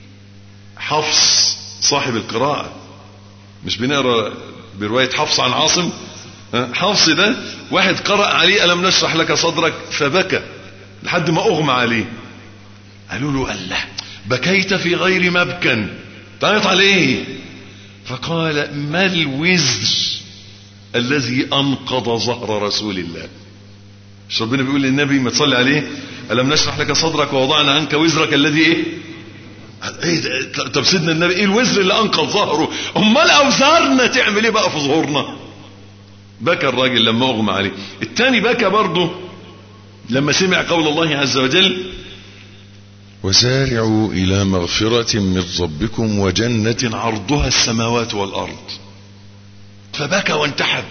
حفص صاحب القراءة مش بنقرا برواية حفص عن عاصم حفص ده واحد قرأ عليه ألم نشرح لك صدرك فبكى لحد ما أغمى عليه قالوا له الله بكيت في غير مبكى تعيط عليه فقال ما الوزر الذي أنقض ظهر رسول الله مش ربنا بيقول للنبي ما تصلي عليه ألم نشرح لك صدرك ووضعنا عنك وزرك الذي ايه ايه ده طب سيدنا النبي ايه الوزر اللي انقض ظهره امال اوزارنا تعمل ايه بقى في ظهورنا بكى الراجل لما اغمى عليه التاني بكى برضه لما سمع قول الله عز وجل وسارعوا الى مغفرة من ربكم وجنة عرضها السماوات والارض فبكى وانتحب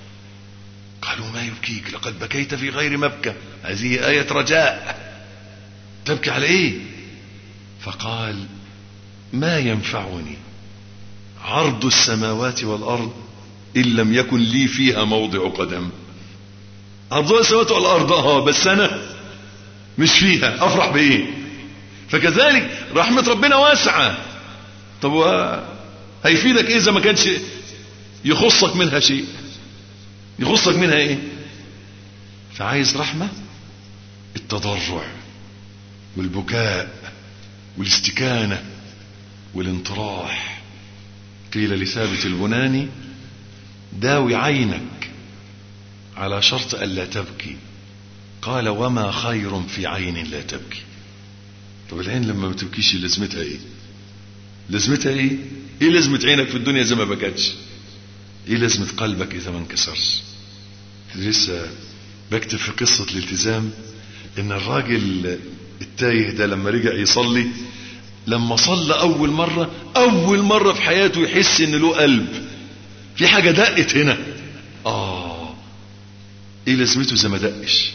قالوا ما يبكيك لقد بكيت في غير مبكى هذه آية رجاء تبكي على ايه فقال ما ينفعني عرض السماوات والأرض إن لم يكن لي فيها موضع قدم عرضها السماوات والأرض اه بس أنا مش فيها أفرح بإيه فكذلك رحمة ربنا واسعة طب هيفيدك إيه إذا ما كانش يخصك منها شيء يخصك منها ايه فعايز رحمة التضرع والبكاء والاستكانة والانطراح قيل لثابت البناني داوي عينك على شرط ألا تبكي قال وما خير في عين لا تبكي طب العين لما ما تبكيش لازمتها ايه لازمتها ايه ايه لازمة عينك في الدنيا اذا ما بكتش ايه لازمة قلبك اذا ما انكسرش لسه بكتب في قصة الالتزام ان الراجل التايه ده لما رجع يصلي لما صلى اول مرة اول مرة في حياته يحس ان له قلب في حاجة دقت هنا اه ايه لازمته اذا ما دقش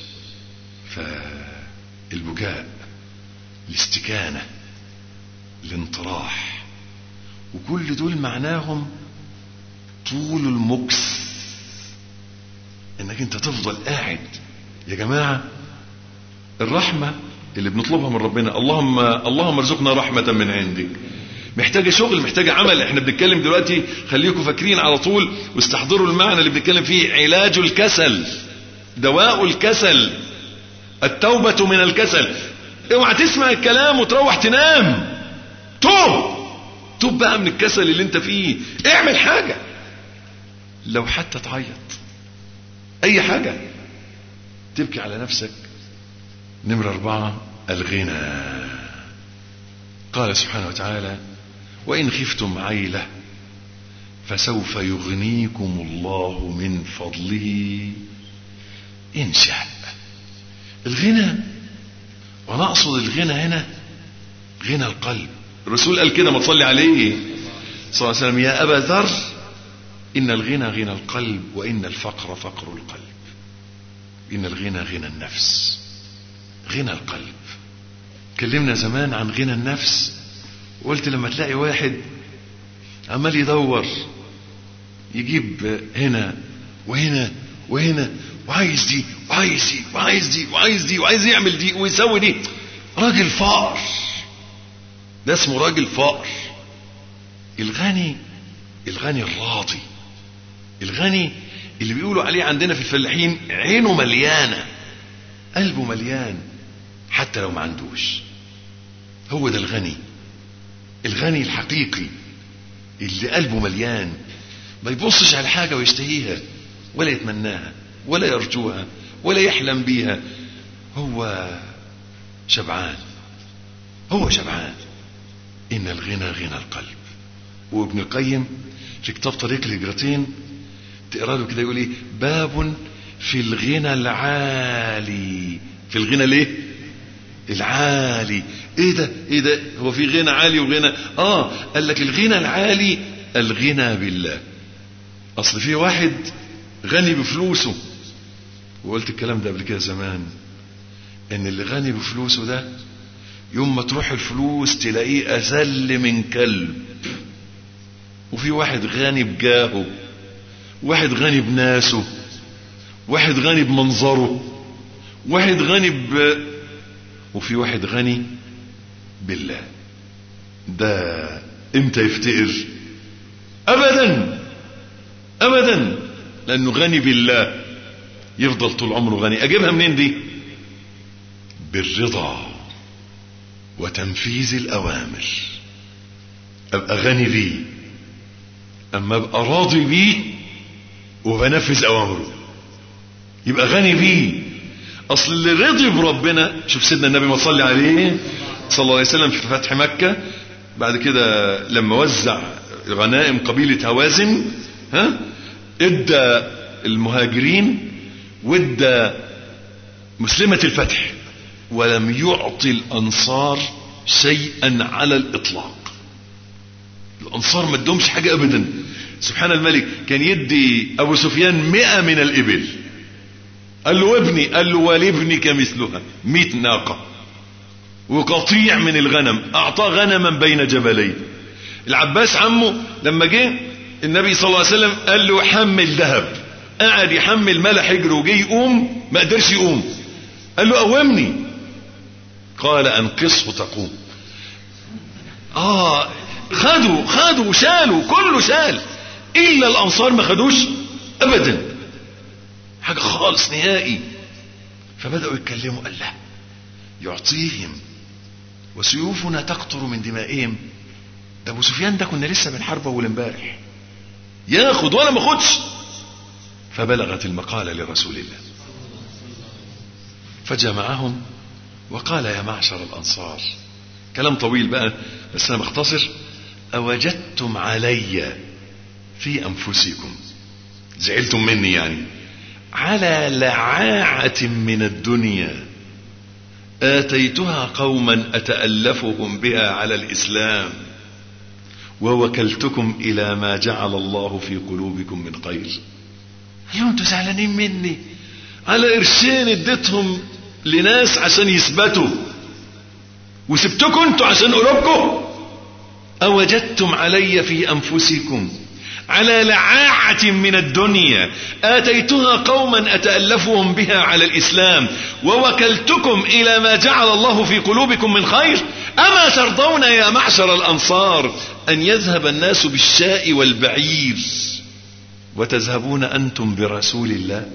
فالبكاء الاستكانة الانطراح وكل دول معناهم طول المكس انك انت تفضل قاعد يا جماعة الرحمة اللي بنطلبها من ربنا اللهم اللهم ارزقنا رحمة من عندك محتاجة شغل محتاجة عمل احنا بنتكلم دلوقتي خليكم فاكرين على طول واستحضروا المعنى اللي بنتكلم فيه علاج الكسل دواء الكسل التوبة من الكسل اوعى تسمع الكلام وتروح تنام توب توب بقى من الكسل اللي انت فيه اعمل حاجة لو حتى تعيط اي حاجة تبكي على نفسك نمرة اربعة الغنى قال سبحانه وتعالى وإن خفتم عيلة فسوف يغنيكم الله من فضله إن شاء الغنى وأنا أقصد الغنى هنا غنى القلب الرسول قال كده ما تصلي عليه صلى الله عليه وسلم يا أبا ذر إن الغنى غنى القلب وإن الفقر فقر القلب إن الغنى غنى النفس غنى القلب كلمنا زمان عن غنى النفس وقلت لما تلاقي واحد عمال يدور يجيب هنا وهنا وهنا وعايز دي وعايز دي وعايز دي وعايز دي وعايز يعمل دي ويسوي دي راجل فقر ده اسمه راجل فقر الغني الغني الراضي الغني اللي بيقولوا عليه عندنا في الفلاحين عينه مليانه قلبه مليان حتى لو ما عندوش هو ده الغني الغني الحقيقي اللي قلبه مليان ما يبصش على حاجة ويشتهيها ولا يتمناها ولا يرجوها ولا يحلم بيها هو شبعان هو شبعان إن الغنى غنى القلب وابن القيم في كتاب طريق الهجرتين تقرا له كده يقول ايه باب في الغنى العالي في الغنى ليه العالي ايه ده ايه ده هو في غنى عالي وغنى اه قال لك الغنى العالي الغنى بالله اصل في واحد غني بفلوسه وقلت الكلام ده قبل كده زمان ان اللي غني بفلوسه ده يوم ما تروح الفلوس تلاقيه اذل من كلب وفي واحد غني بجاهه واحد غني بناسه واحد غني بمنظره واحد غني ب وفي واحد غني بالله ده امتى يفتقر ابدا ابدا لانه غني بالله يفضل طول عمره غني اجيبها منين دي بالرضا وتنفيذ الاوامر ابقى غني بيه اما ابقى راضي بيه وبنفذ اوامره يبقى غني بيه اصل اللي رضي بربنا شوف سيدنا النبي ما صلي عليه صلى الله عليه وسلم في فتح مكة بعد كده لما وزع غنائم قبيلة هوازن ها ادى المهاجرين وادى مسلمة الفتح ولم يعطي الانصار شيئا على الاطلاق الانصار ما ادهمش حاجة ابدا سبحان الملك كان يدي ابو سفيان مئة من الابل قال له ابني قال له ولابنك مثلها مئة ناقة وقطيع من الغنم اعطاه غنما بين جبلين العباس عمه لما جه النبي صلى الله عليه وسلم قال له حمل ذهب قعد يحمل ملا حجره وجي يقوم ما قدرش يقوم قال له قومني قال انقصه تقوم اه خدوا خدوا شالوا كله شال الا الانصار ما خدوش ابدا حاجة خالص نهائي فبدأوا يتكلموا قال لا يعطيهم وسيوفنا تقطر من دمائهم ده ابو سفيان ده كنا لسه بنحاربه اول امبارح ياخد وانا ما اخدش فبلغت المقالة لرسول الله فجمعهم وقال يا معشر الأنصار كلام طويل بقى بس أنا بختصر أوجدتم علي في أنفسكم زعلتم مني يعني على لعاعة من الدنيا آتيتها قوما أتألفهم بها على الإسلام ووكلتكم إلى ما جعل الله في قلوبكم من خير ايوه انتوا زعلانين مني على قرشين اديتهم لناس عشان يثبتوا وسبتكم انتوا عشان قلوبكم اوجدتم علي في انفسكم على لعاعة من الدنيا آتيتها قوما أتألفهم بها على الإسلام ووكلتكم إلى ما جعل الله في قلوبكم من خير أما ترضون يا معشر الأنصار أن يذهب الناس بالشاء والبعير وتذهبون أنتم برسول الله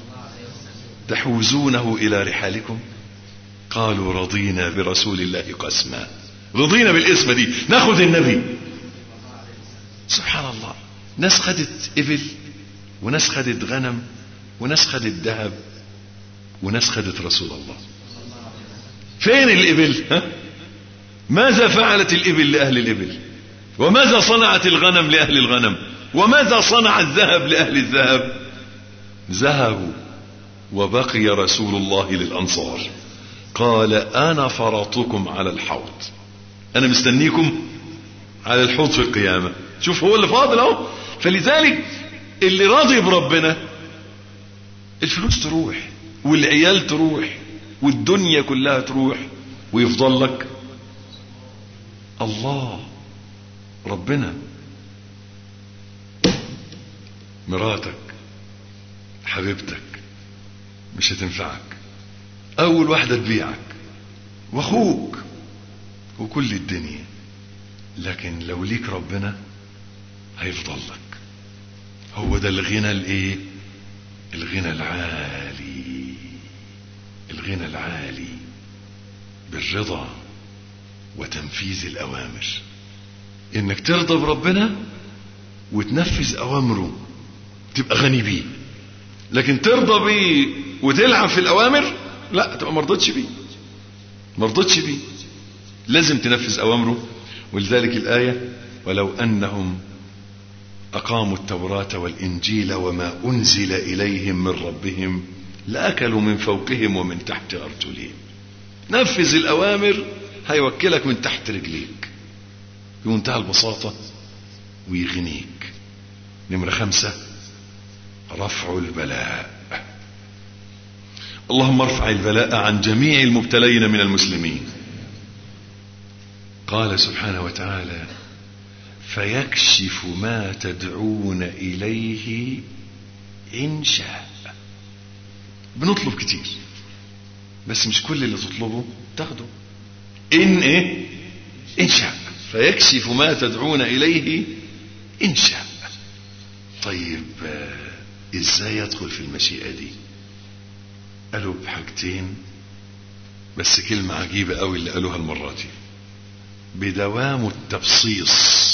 تحوزونه إلى رحالكم قالوا رضينا برسول الله قسما رضينا بالاسم دي ناخذ النبي سبحان الله ناس خدت إبل وناس خدت غنم وناس خدت ذهب وناس خدت رسول الله فين الإبل ها؟ ماذا فعلت الإبل لأهل الإبل وماذا صنعت الغنم لأهل الغنم وماذا صنع الذهب لأهل الذهب ذهبوا وبقي رسول الله للأنصار قال أنا فرطكم على الحوض أنا مستنيكم على الحوض في القيامة شوف هو اللي فاضل اهو فلذلك اللي راضي بربنا الفلوس تروح والعيال تروح والدنيا كلها تروح ويفضل لك الله ربنا مراتك حبيبتك مش هتنفعك اول واحدة تبيعك واخوك وكل الدنيا لكن لو ليك ربنا هيفضل لك هو ده الغنى الايه الغنى العالي الغنى العالي بالرضا وتنفيذ الاوامر انك ترضى بربنا وتنفذ اوامره تبقى غني بيه لكن ترضى بيه وتلعب في الاوامر لا تبقى مرضتش بيه مرضتش بيه لازم تنفذ اوامره ولذلك الايه ولو انهم اقاموا التوراه والانجيل وما انزل اليهم من ربهم لاكلوا من فوقهم ومن تحت ارجلهم نفذ الاوامر هيوكلك من تحت رجليك بمنتهى البساطه ويغنيك نمره خمسه رفع البلاء اللهم ارفع البلاء عن جميع المبتلين من المسلمين قال سبحانه وتعالى فيكشف ما تدعون اليه ان شاء بنطلب كتير بس مش كل اللي تطلبه تاخده ان ايه ان شاء فيكشف ما تدعون اليه ان شاء طيب ازاي يدخل في المشيئه دي قالوا بحاجتين بس كلمه عجيبه قوي اللي قالوها المره دي بدوام التبصيص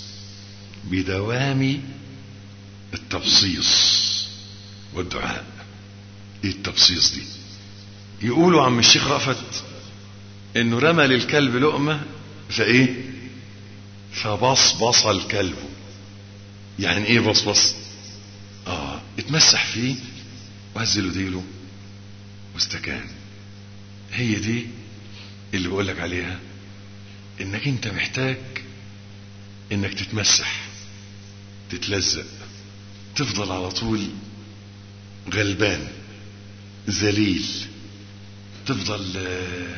بدوام التبصيص والدعاء ايه التبصيص دي يقولوا عم الشيخ رأفت انه رمى للكلب لقمة فايه فبصبص الكلب يعني ايه بصبص اه اتمسح فيه وهزله ديله واستكان هي دي اللي بقولك عليها انك انت محتاج انك تتمسح تتلزق تفضل على طول غلبان ذليل تفضل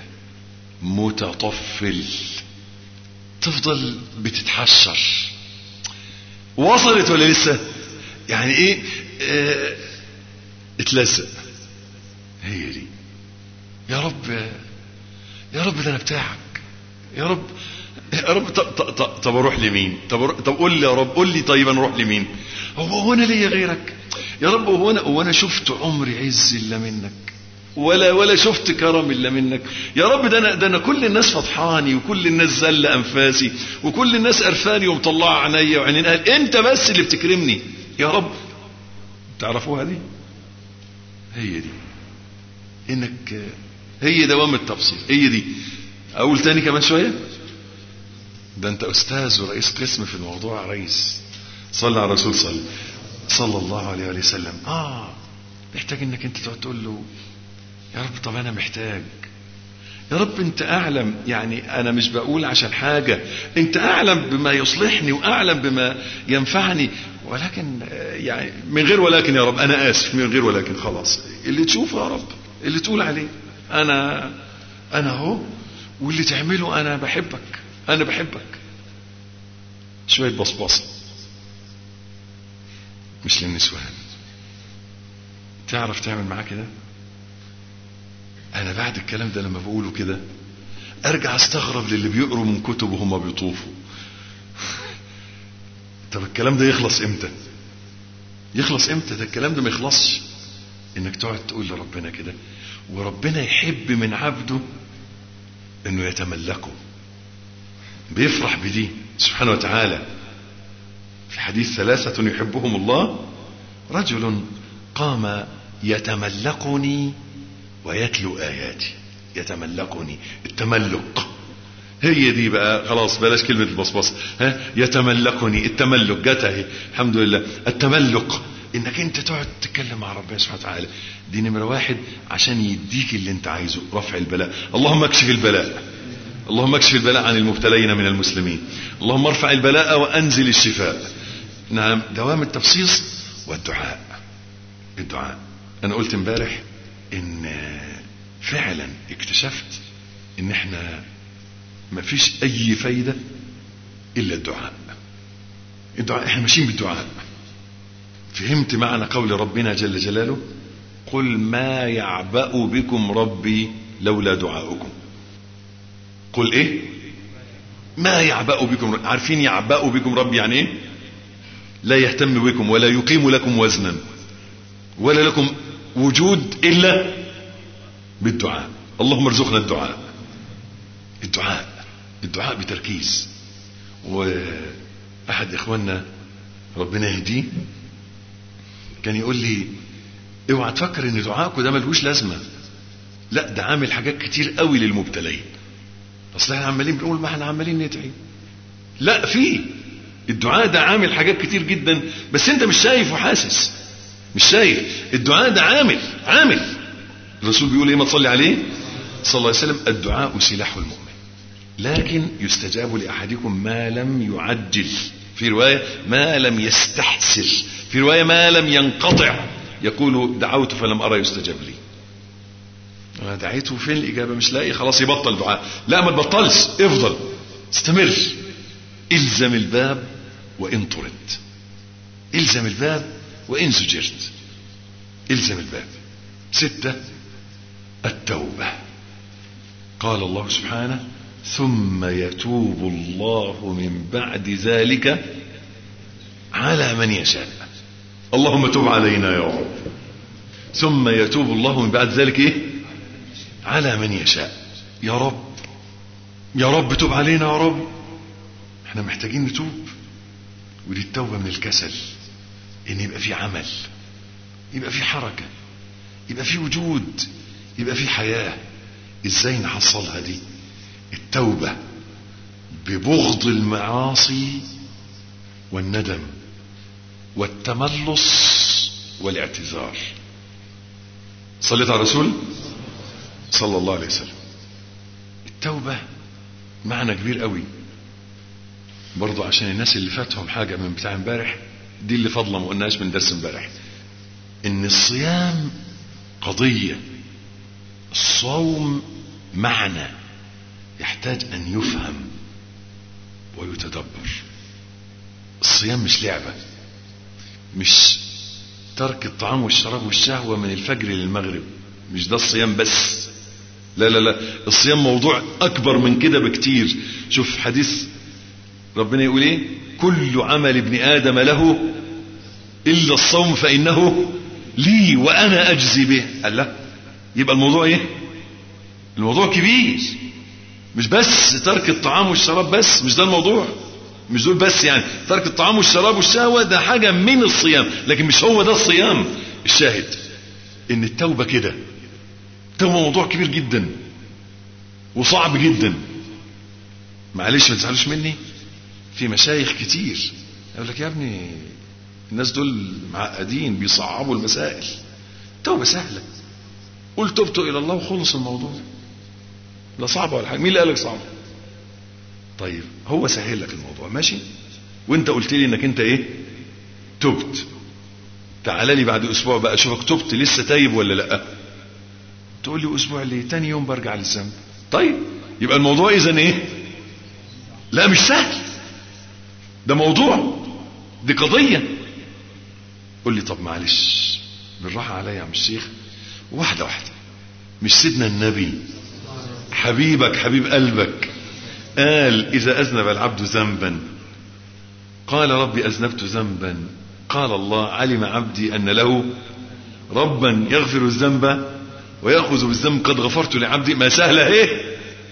متطفل تفضل بتتحشر وصلت ولا لسه يعني ايه اه اتلزق هي دي يا رب يا رب ده انا بتاعك يا رب يا رب طب, طب, طب اروح لمين طب طب قول لي يا رب قول لي طيب انا اروح لمين هو هو انا ليا غيرك يا رب هو انا هو انا شفت عمري عز الا منك ولا ولا شفت كرم الا منك يا رب ده انا ده انا كل الناس فضحاني وكل الناس زل انفاسي وكل الناس قرفاني ومطلعه عينيا وعينين أهل. انت بس اللي بتكرمني يا رب تعرفوها دي هي دي انك هي دوام التبسيط هي دي اقول تاني كمان شويه ده انت استاذ ورئيس قسم في الموضوع يا ريس صلى على الرسول صلى صلى الله عليه وآله وسلم اه محتاج انك انت تقعد تقول له يا رب طب انا محتاج يا رب انت اعلم يعني انا مش بقول عشان حاجة انت اعلم بما يصلحني واعلم بما ينفعني ولكن آه، يعني من غير ولكن يا رب انا اسف من غير ولكن خلاص اللي تشوفه يا رب اللي تقول عليه انا انا اهو واللي تعمله انا بحبك انا بحبك شوية بصبصة مش للنسوان تعرف تعمل معاه كده انا بعد الكلام ده لما بقوله كده ارجع استغرب للي بيقروا من كتب وهم بيطوفوا طب الكلام ده يخلص امتى يخلص امتى ده الكلام ده ما يخلصش انك تقعد تقول لربنا كده وربنا يحب من عبده انه يتملكه بيفرح بدي سبحانه وتعالى في حديث ثلاثة يحبهم الله رجل قام يتملقني ويتلو آياتي يتملقني التملق هي دي بقى خلاص بلاش كلمة البصبص ها يتملقني التملق جت اهي الحمد لله التملق انك انت تقعد تتكلم مع ربنا سبحانه وتعالى دي نمرة واحد عشان يديك اللي انت عايزه رفع البلاء اللهم اكشف البلاء اللهم اكشف البلاء عن المبتلين من المسلمين اللهم ارفع البلاء وانزل الشفاء نعم دوام التبصيص والدعاء الدعاء انا قلت امبارح ان فعلا اكتشفت ان احنا ما فيش اي فايدة الا الدعاء الدعاء احنا ماشيين بالدعاء فهمت معنى قول ربنا جل جلاله قل ما يعبأ بكم ربي لولا دعاؤكم قل ايه ما يعبأ بكم ربي. عارفين يعبأ بكم ربي يعني ايه لا يهتم بكم ولا يقيم لكم وزنا ولا لكم وجود الا بالدعاء اللهم ارزقنا الدعاء الدعاء الدعاء بتركيز واحد اخواننا ربنا يهديه كان يقول لي اوعى تفكر ان دعائكم ده ملهوش لازمه لا ده عامل حاجات كتير قوي للمبتلين اصل احنا عمالين بنقول ما احنا عمالين ندعي لا في الدعاء ده عامل حاجات كتير جدا بس انت مش شايف وحاسس مش شايف الدعاء ده عامل عامل الرسول بيقول ايه ما تصلي عليه صلى الله عليه وسلم الدعاء سلاح المؤمن لكن يستجاب لاحدكم ما لم يعجل في روايه ما لم يستحسر في روايه ما لم ينقطع يقول دعوت فلم ارى يستجاب لي انا دعيته فين الاجابه مش لاقي خلاص يبطل دعاء لا ما تبطلش افضل استمر الزم الباب وان طرد الزم الباب وان زجرت الزم الباب ستة التوبة قال الله سبحانه ثم يتوب الله من بعد ذلك على من يشاء اللهم تب علينا يا رب ثم يتوب الله من بعد ذلك ايه على من يشاء يا رب يا رب تب علينا يا رب احنا محتاجين نتوب ودي التوبة من الكسل ان يبقى في عمل يبقى في حركة يبقى في وجود يبقى في حياة ازاي نحصلها دي التوبة ببغض المعاصي والندم والتملص والاعتذار صليت على الرسول صلى الله عليه وسلم التوبة معنى كبير قوي برضو عشان الناس اللي فاتهم حاجة من بتاع امبارح دي اللي فضلا ما قلناش من درس امبارح ان الصيام قضية الصوم معنى يحتاج ان يفهم ويتدبر الصيام مش لعبة مش ترك الطعام والشراب والشهوة من الفجر للمغرب مش ده الصيام بس لا لا لا الصيام موضوع اكبر من كده بكتير شوف حديث ربنا يقول ايه كل عمل ابن ادم له الا الصوم فانه لي وانا اجزي به قال لا يبقى الموضوع ايه الموضوع كبير مش بس ترك الطعام والشراب بس مش ده الموضوع مش دول بس يعني ترك الطعام والشراب والشهوة ده حاجة من الصيام لكن مش هو ده الصيام الشاهد ان التوبة كده التوبة موضوع كبير جدا وصعب جدا معلش ما تزعلوش مني في مشايخ كتير يقول لك يا ابني الناس دول معقدين بيصعبوا المسائل توبة سهلة قل تبت إلى الله وخلص الموضوع لا صعبة ولا حاجة مين اللي قالك صعبة طيب هو سهل لك الموضوع ماشي وانت قلت لي انك انت ايه تبت تعال لي بعد اسبوع بقى اشوفك تبت لسه تايب ولا لا تقول لي اسبوع ليه تاني يوم برجع للذنب طيب يبقى الموضوع اذا ايه لا مش سهل ده موضوع دي قضية قول لي طب معلش بالراحة عليا يا عم الشيخ واحدة واحدة مش سيدنا النبي حبيبك حبيب قلبك قال إذا أذنب العبد ذنبا قال ربي أذنبت ذنبا قال الله علم عبدي أن له ربا يغفر الذنب ويأخذ بالذنب قد غفرت لعبدي ما سهلة ايه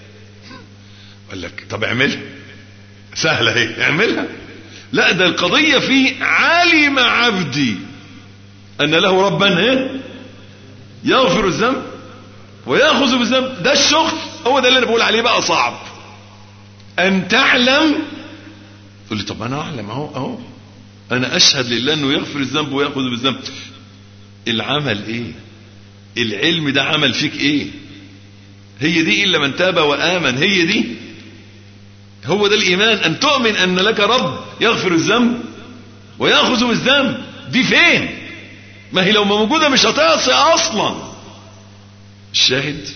قال لك طب اعملها سهلة ايه اعملها لا ده القضية في علم عبدي أن له ربا ايه يغفر الذنب ويأخذ بالذنب ده الشغل هو ده اللي أنا بقول عليه بقى صعب أن تعلم تقول لي طب أنا أعلم أهو أهو أنا أشهد لله أنه يغفر الذنب ويأخذ بالذنب العمل إيه العلم ده عمل فيك إيه هي دي إلا من تاب وآمن هي دي هو ده الإيمان أن تؤمن أن لك رب يغفر الذنب ويأخذ بالذنب دي فين ما هي لو موجودة مش هتعصي أصلا الشاهد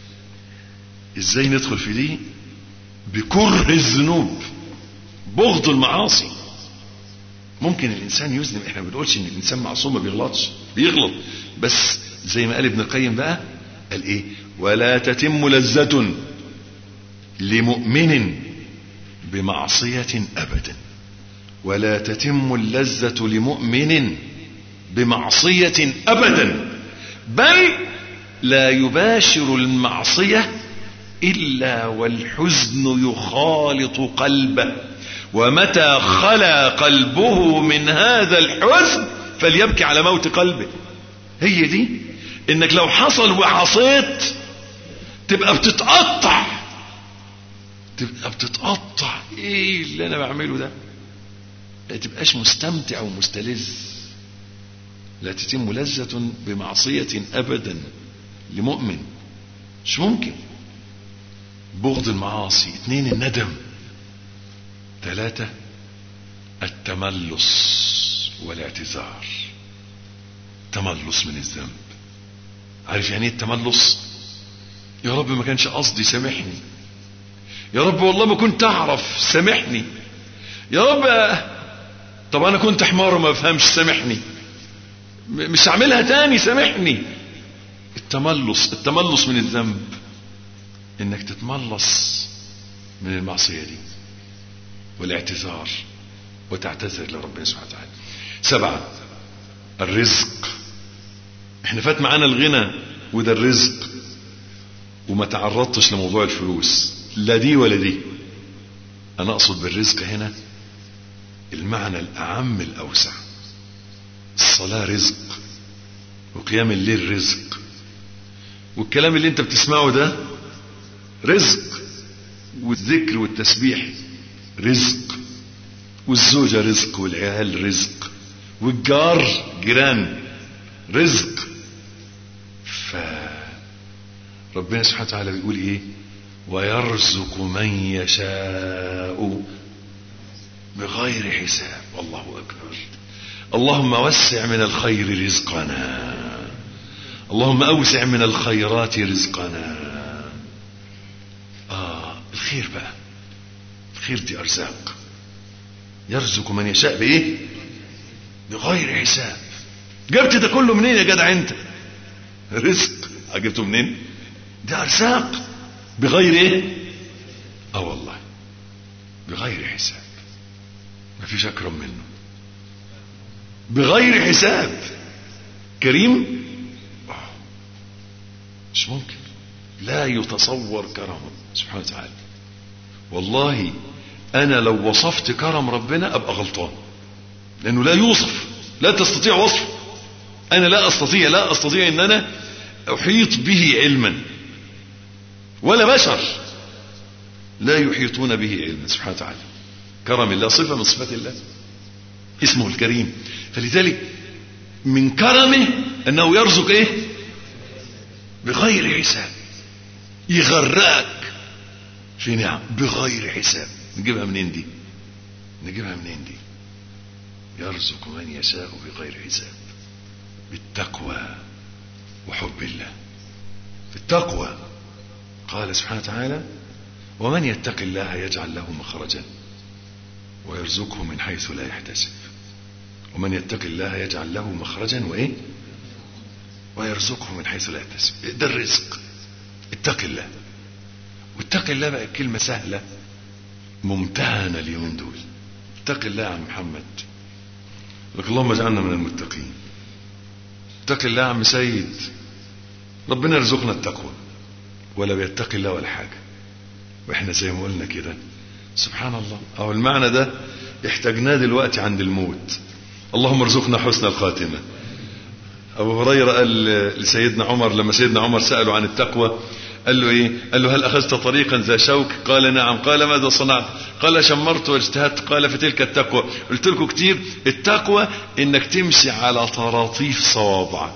ازاي ندخل في دي بكره الذنوب بغض المعاصي ممكن الانسان يذنب احنا ما بنقولش ان الانسان معصوم ما بيغلطش بيغلط بس زي ما قال ابن القيم بقى قال ايه ولا تتم لذة لمؤمن بمعصية ابدا ولا تتم اللذة لمؤمن بمعصية ابدا بل لا يباشر المعصية إلا والحزن يخالط قلبه ومتى خلا قلبه من هذا الحزن فليبكي على موت قلبه هي دي انك لو حصل وعصيت تبقى بتتقطع تبقى بتتقطع ايه اللي انا بعمله ده لا تبقاش مستمتع ومستلذ لا تتم لذة بمعصية ابدا لمؤمن مش ممكن بغض المعاصي اثنين الندم ثلاثة التملص والاعتذار تملص من الذنب عارف يعني ايه التملص يا رب ما كانش قصدي سامحني يا رب والله ما كنت اعرف سامحني يا رب طب انا كنت حمار وما بفهمش سامحني مش هعملها تاني سامحني التملص التملص من الذنب انك تتملص من المعصية دي والاعتذار وتعتذر لربنا سبحانه وتعالى سبعة الرزق احنا فات معانا الغنى وده الرزق وما تعرضتش لموضوع الفلوس لا دي ولا دي انا اقصد بالرزق هنا المعنى الاعم الاوسع الصلاة رزق وقيام الليل رزق والكلام اللي انت بتسمعه ده رزق والذكر والتسبيح رزق والزوجة رزق والعيال رزق والجار جيران رزق ف ربنا سبحانه وتعالى بيقول ايه ويرزق من يشاء بغير حساب الله اكبر اللهم وسع من الخير رزقنا اللهم اوسع من الخيرات رزقنا اه الخير بقى الخير دي ارزاق يرزق من يشاء بايه بغير حساب جبت ده كله منين يا جدع انت رزق جبته منين ده ارزاق بغير ايه اه والله بغير حساب مفيش اكرم منه بغير حساب كريم مش ممكن لا يتصور كرمه سبحانه وتعالى والله انا لو وصفت كرم ربنا ابقى غلطان لانه لا يوصف لا تستطيع وصفه انا لا استطيع لا استطيع ان انا احيط به علما ولا بشر لا يحيطون به علما سبحانه وتعالى كرم الله صفه من صفات الله اسمه الكريم فلذلك من كرمه انه يرزق ايه بغير حساب يغرقك في نعم بغير حساب نجيبها منين دي نجيبها منين دي يرزق من يشاء بغير حساب بالتقوى وحب الله بالتقوى قال سبحانه وتعالى ومن يتق الله يجعل له مخرجا ويرزقه من حيث لا يحتسب ومن يتق الله يجعل له مخرجا وايه ويرزقه من حيث لا يحتسب ده الرزق اتق الله واتق الله بقى كلمة سهلة ممتهنة اليومين دول اتق الله يا عم محمد لك اللهم اجعلنا من المتقين اتق الله يا عم سيد ربنا يرزقنا التقوى ولا بيتق الله ولا حاجة واحنا زي ما قلنا كده سبحان الله او المعنى ده احتاجناه دلوقتي عند الموت اللهم ارزقنا حسن الخاتمة ابو هريرة قال لسيدنا عمر لما سيدنا عمر سأله عن التقوى قال له ايه قال له هل اخذت طريقا ذا شوك قال نعم قال ماذا صنعت قال شمرت واجتهدت قال فتلك التقوى قلت لكم كتير التقوى انك تمشي على طراطيف صوابعك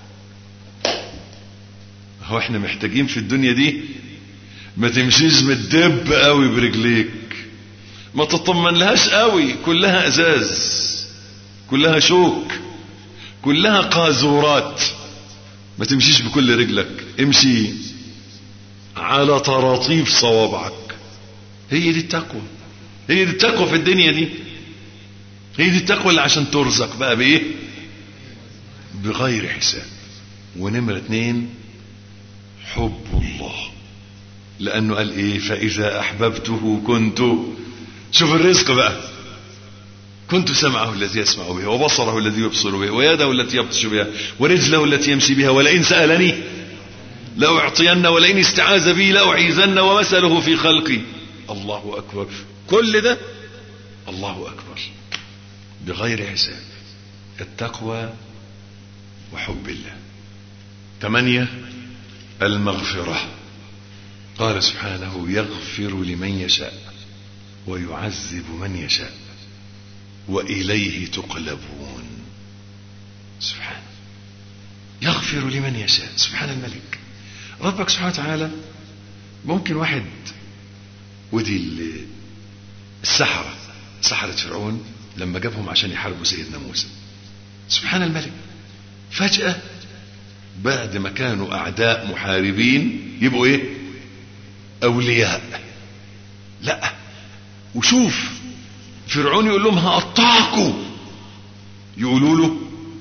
هو احنا محتاجين في الدنيا دي ما تمشيش متدب قوي برجليك ما تطمن لهاش قوي كلها ازاز كلها شوك كلها قاذورات ما تمشيش بكل رجلك امشي على طراطيف صوابعك هي دي التقوى هي دي التقوى في الدنيا دي هي دي التقوى اللي عشان ترزق بقى بايه بغير حساب ونمرة اتنين حب الله لانه قال ايه فاذا احببته كنت شوف الرزق بقى كنت سمعه الذي يسمع به وبصره الذي يبصر به ويده التي يبطش بها ورجله التي يمشي بها ولئن سألني لأعطين ولئن استعاذ بي لأعيذن ومثله في خلقي الله أكبر كل ده الله أكبر بغير حساب التقوى وحب الله ثمانية المغفرة قال سبحانه يغفر لمن يشاء ويعذب من يشاء وإليه تقلبون سبحانه يغفر لمن يشاء سبحان الملك ربك سبحانه وتعالى ممكن واحد ودي السحرة سحرة فرعون لما جابهم عشان يحاربوا سيدنا موسى سبحان الملك فجأة بعد ما كانوا أعداء محاربين يبقوا إيه أولياء لا وشوف فرعون يقول لهم هقطعكم يقولوا له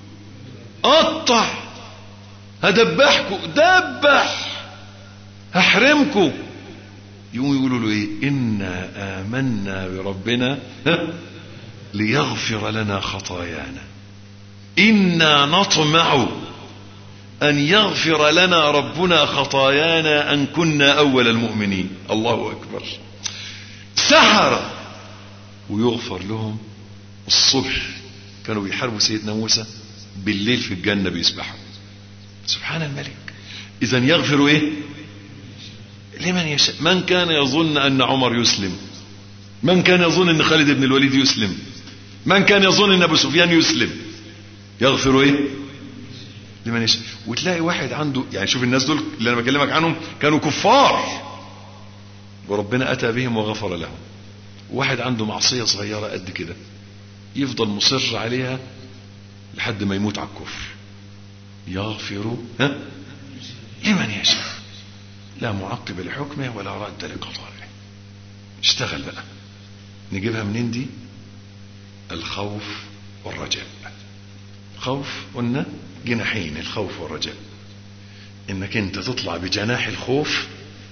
قطع هدبحكم دبح هحرمكم يقوموا يقولوا له ايه انا امنا بربنا ها؟ ليغفر لنا خطايانا انا نطمع ان يغفر لنا ربنا خطايانا ان كنا اول المؤمنين الله اكبر سحر ويغفر لهم الصبح كانوا بيحاربوا سيدنا موسى بالليل في الجنة بيسبحوا سبحان الملك اذا يغفر ايه لمن يشاء من كان يظن ان عمر يسلم من كان يظن ان خالد بن الوليد يسلم من كان يظن ان ابو سفيان يسلم يغفر ايه لمن يشاء وتلاقي واحد عنده يعني شوف الناس دول اللي انا بكلمك عنهم كانوا كفار وربنا اتى بهم وغفر لهم واحد عنده معصية صغيرة قد كده يفضل مصر عليها لحد ما يموت على الكفر يغفر ها لمن يشاء لا معقب لحكمه ولا رد لقضائه اشتغل بقى نجيبها منين دي الخوف والرجاء خوف قلنا جناحين الخوف والرجاء انك انت تطلع بجناح الخوف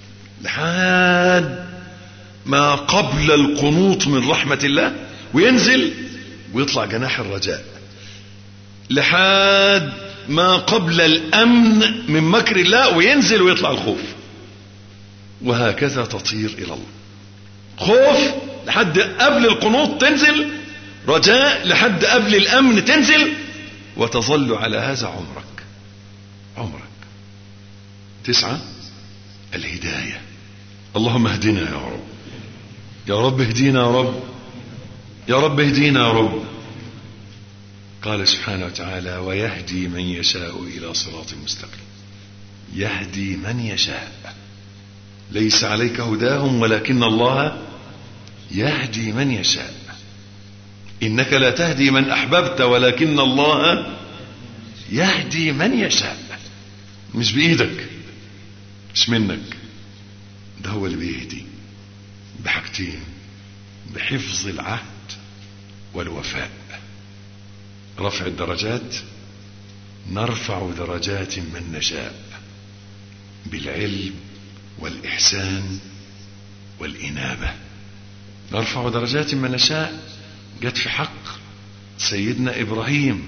لحد ما قبل القنوط من رحمة الله وينزل ويطلع جناح الرجاء لحد ما قبل الأمن من مكر الله وينزل ويطلع الخوف وهكذا تطير إلى الله خوف لحد قبل القنوط تنزل رجاء لحد قبل الأمن تنزل وتظل على هذا عمرك عمرك تسعة الهداية اللهم اهدنا يا رب يا رب اهدينا يا رب يا رب اهدينا يا رب قال سبحانه وتعالى ويهدي من يشاء إلى صراط مستقيم يهدي من يشاء ليس عليك هداهم ولكن الله يهدي من يشاء إنك لا تهدي من أحببت ولكن الله يهدي من يشاء مش بإيدك مش منك ده هو اللي بيهدي بحاجتين بحفظ العهد والوفاء رفع الدرجات نرفع درجات من نشاء بالعلم والإحسان والإنابة نرفع درجات من نشاء جت في حق سيدنا إبراهيم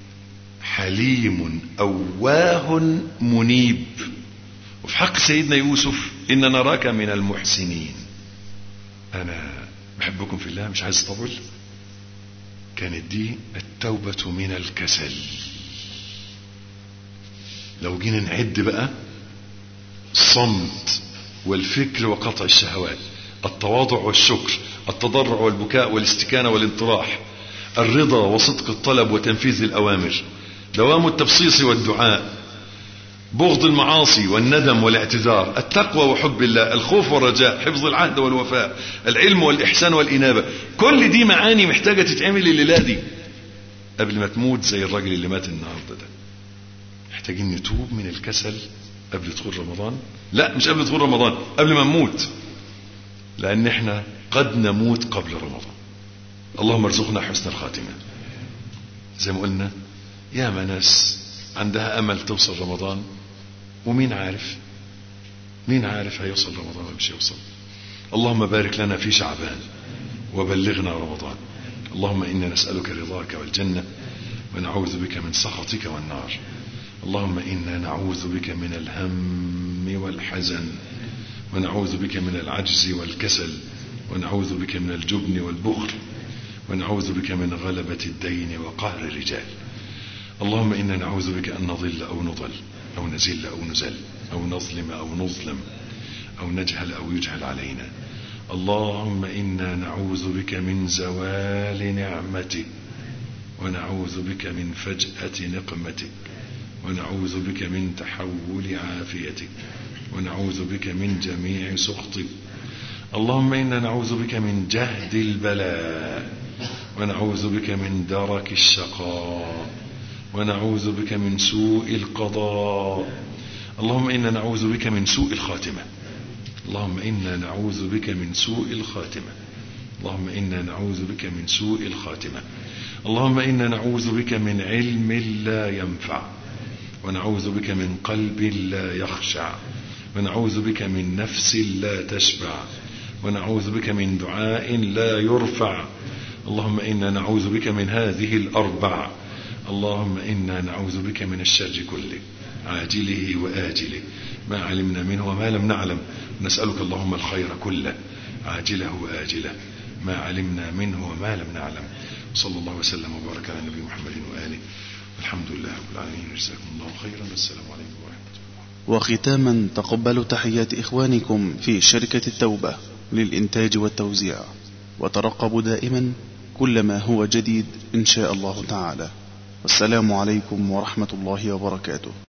حليم أواه منيب وفي حق سيدنا يوسف إن نراك من المحسنين أنا بحبكم في الله مش عايز أطول كانت دي التوبة من الكسل لو جينا نعد بقى الصمت والفكر وقطع الشهوات التواضع والشكر التضرع والبكاء والاستكانة والانطراح الرضا وصدق الطلب وتنفيذ الأوامر دوام التبصيص والدعاء بغض المعاصي والندم والاعتذار التقوى وحب الله الخوف والرجاء حفظ العهد والوفاء العلم والإحسان والإنابة كل دي معاني محتاجة تتعمل الليلة دي قبل ما تموت زي الراجل اللي مات النهاردة ده محتاجين نتوب من الكسل قبل دخول رمضان لا مش قبل دخول رمضان قبل ما نموت لأن احنا قد نموت قبل رمضان اللهم ارزقنا حسن الخاتمة زي ما قلنا يا ما ناس عندها أمل توصل رمضان ومين عارف مين عارف هيوصل رمضان ولا مش هيوصل اللهم بارك لنا في شعبان وبلغنا رمضان اللهم إنا نسألك رضاك والجنة ونعوذ بك من سخطك والنار اللهم إنا نعوذ بك من الهم والحزن ونعوذ بك من العجز والكسل ونعوذ بك من الجبن والبخل ونعوذ بك من غلبة الدين وقهر الرجال اللهم إنا نعوذ بك أن نضل أو نضل أو نزل أو نزل أو نظلم أو نظلم أو نجهل أو يجهل علينا اللهم إنا نعوذ بك من زوال نعمتك ونعوذ بك من فجأة نقمتك ونعوذ بك من تحول عافيتك ونعوذ بك من جميع سخطك اللهم إنا نعوذ بك من جهد البلاء ونعوذ بك من درك الشقاء ونعوذ بك من سوء القضاء اللهم إنا نعوذ بك من سوء الخاتمة اللهم إنا نعوذ بك من سوء الخاتمة اللهم إنا نعوذ بك من سوء الخاتمة اللهم إنا نعوذ بك من علم لا ينفع ونعوذ بك من قلب لا يخشع ونعوذ بك من نفس لا تشبع ونعوذ بك من دعاء لا يرفع اللهم إنا نعوذ بك من هذه الأربع اللهم إنا نعوذ بك من الشر كله عاجله وآجله ما علمنا منه وما لم نعلم نسألك اللهم الخير كله عاجله وآجله ما علمنا منه وما لم نعلم صلى الله وسلم وبارك على نبي محمد وآله والحمد لله رب العالمين جزاكم الله خيرا والسلام عليكم ورحمة الله وختاما تقبلوا تحيات إخوانكم في شركة التوبة للإنتاج والتوزيع وترقبوا دائما كل ما هو جديد إن شاء الله تعالى والسلام عليكم ورحمة الله وبركاته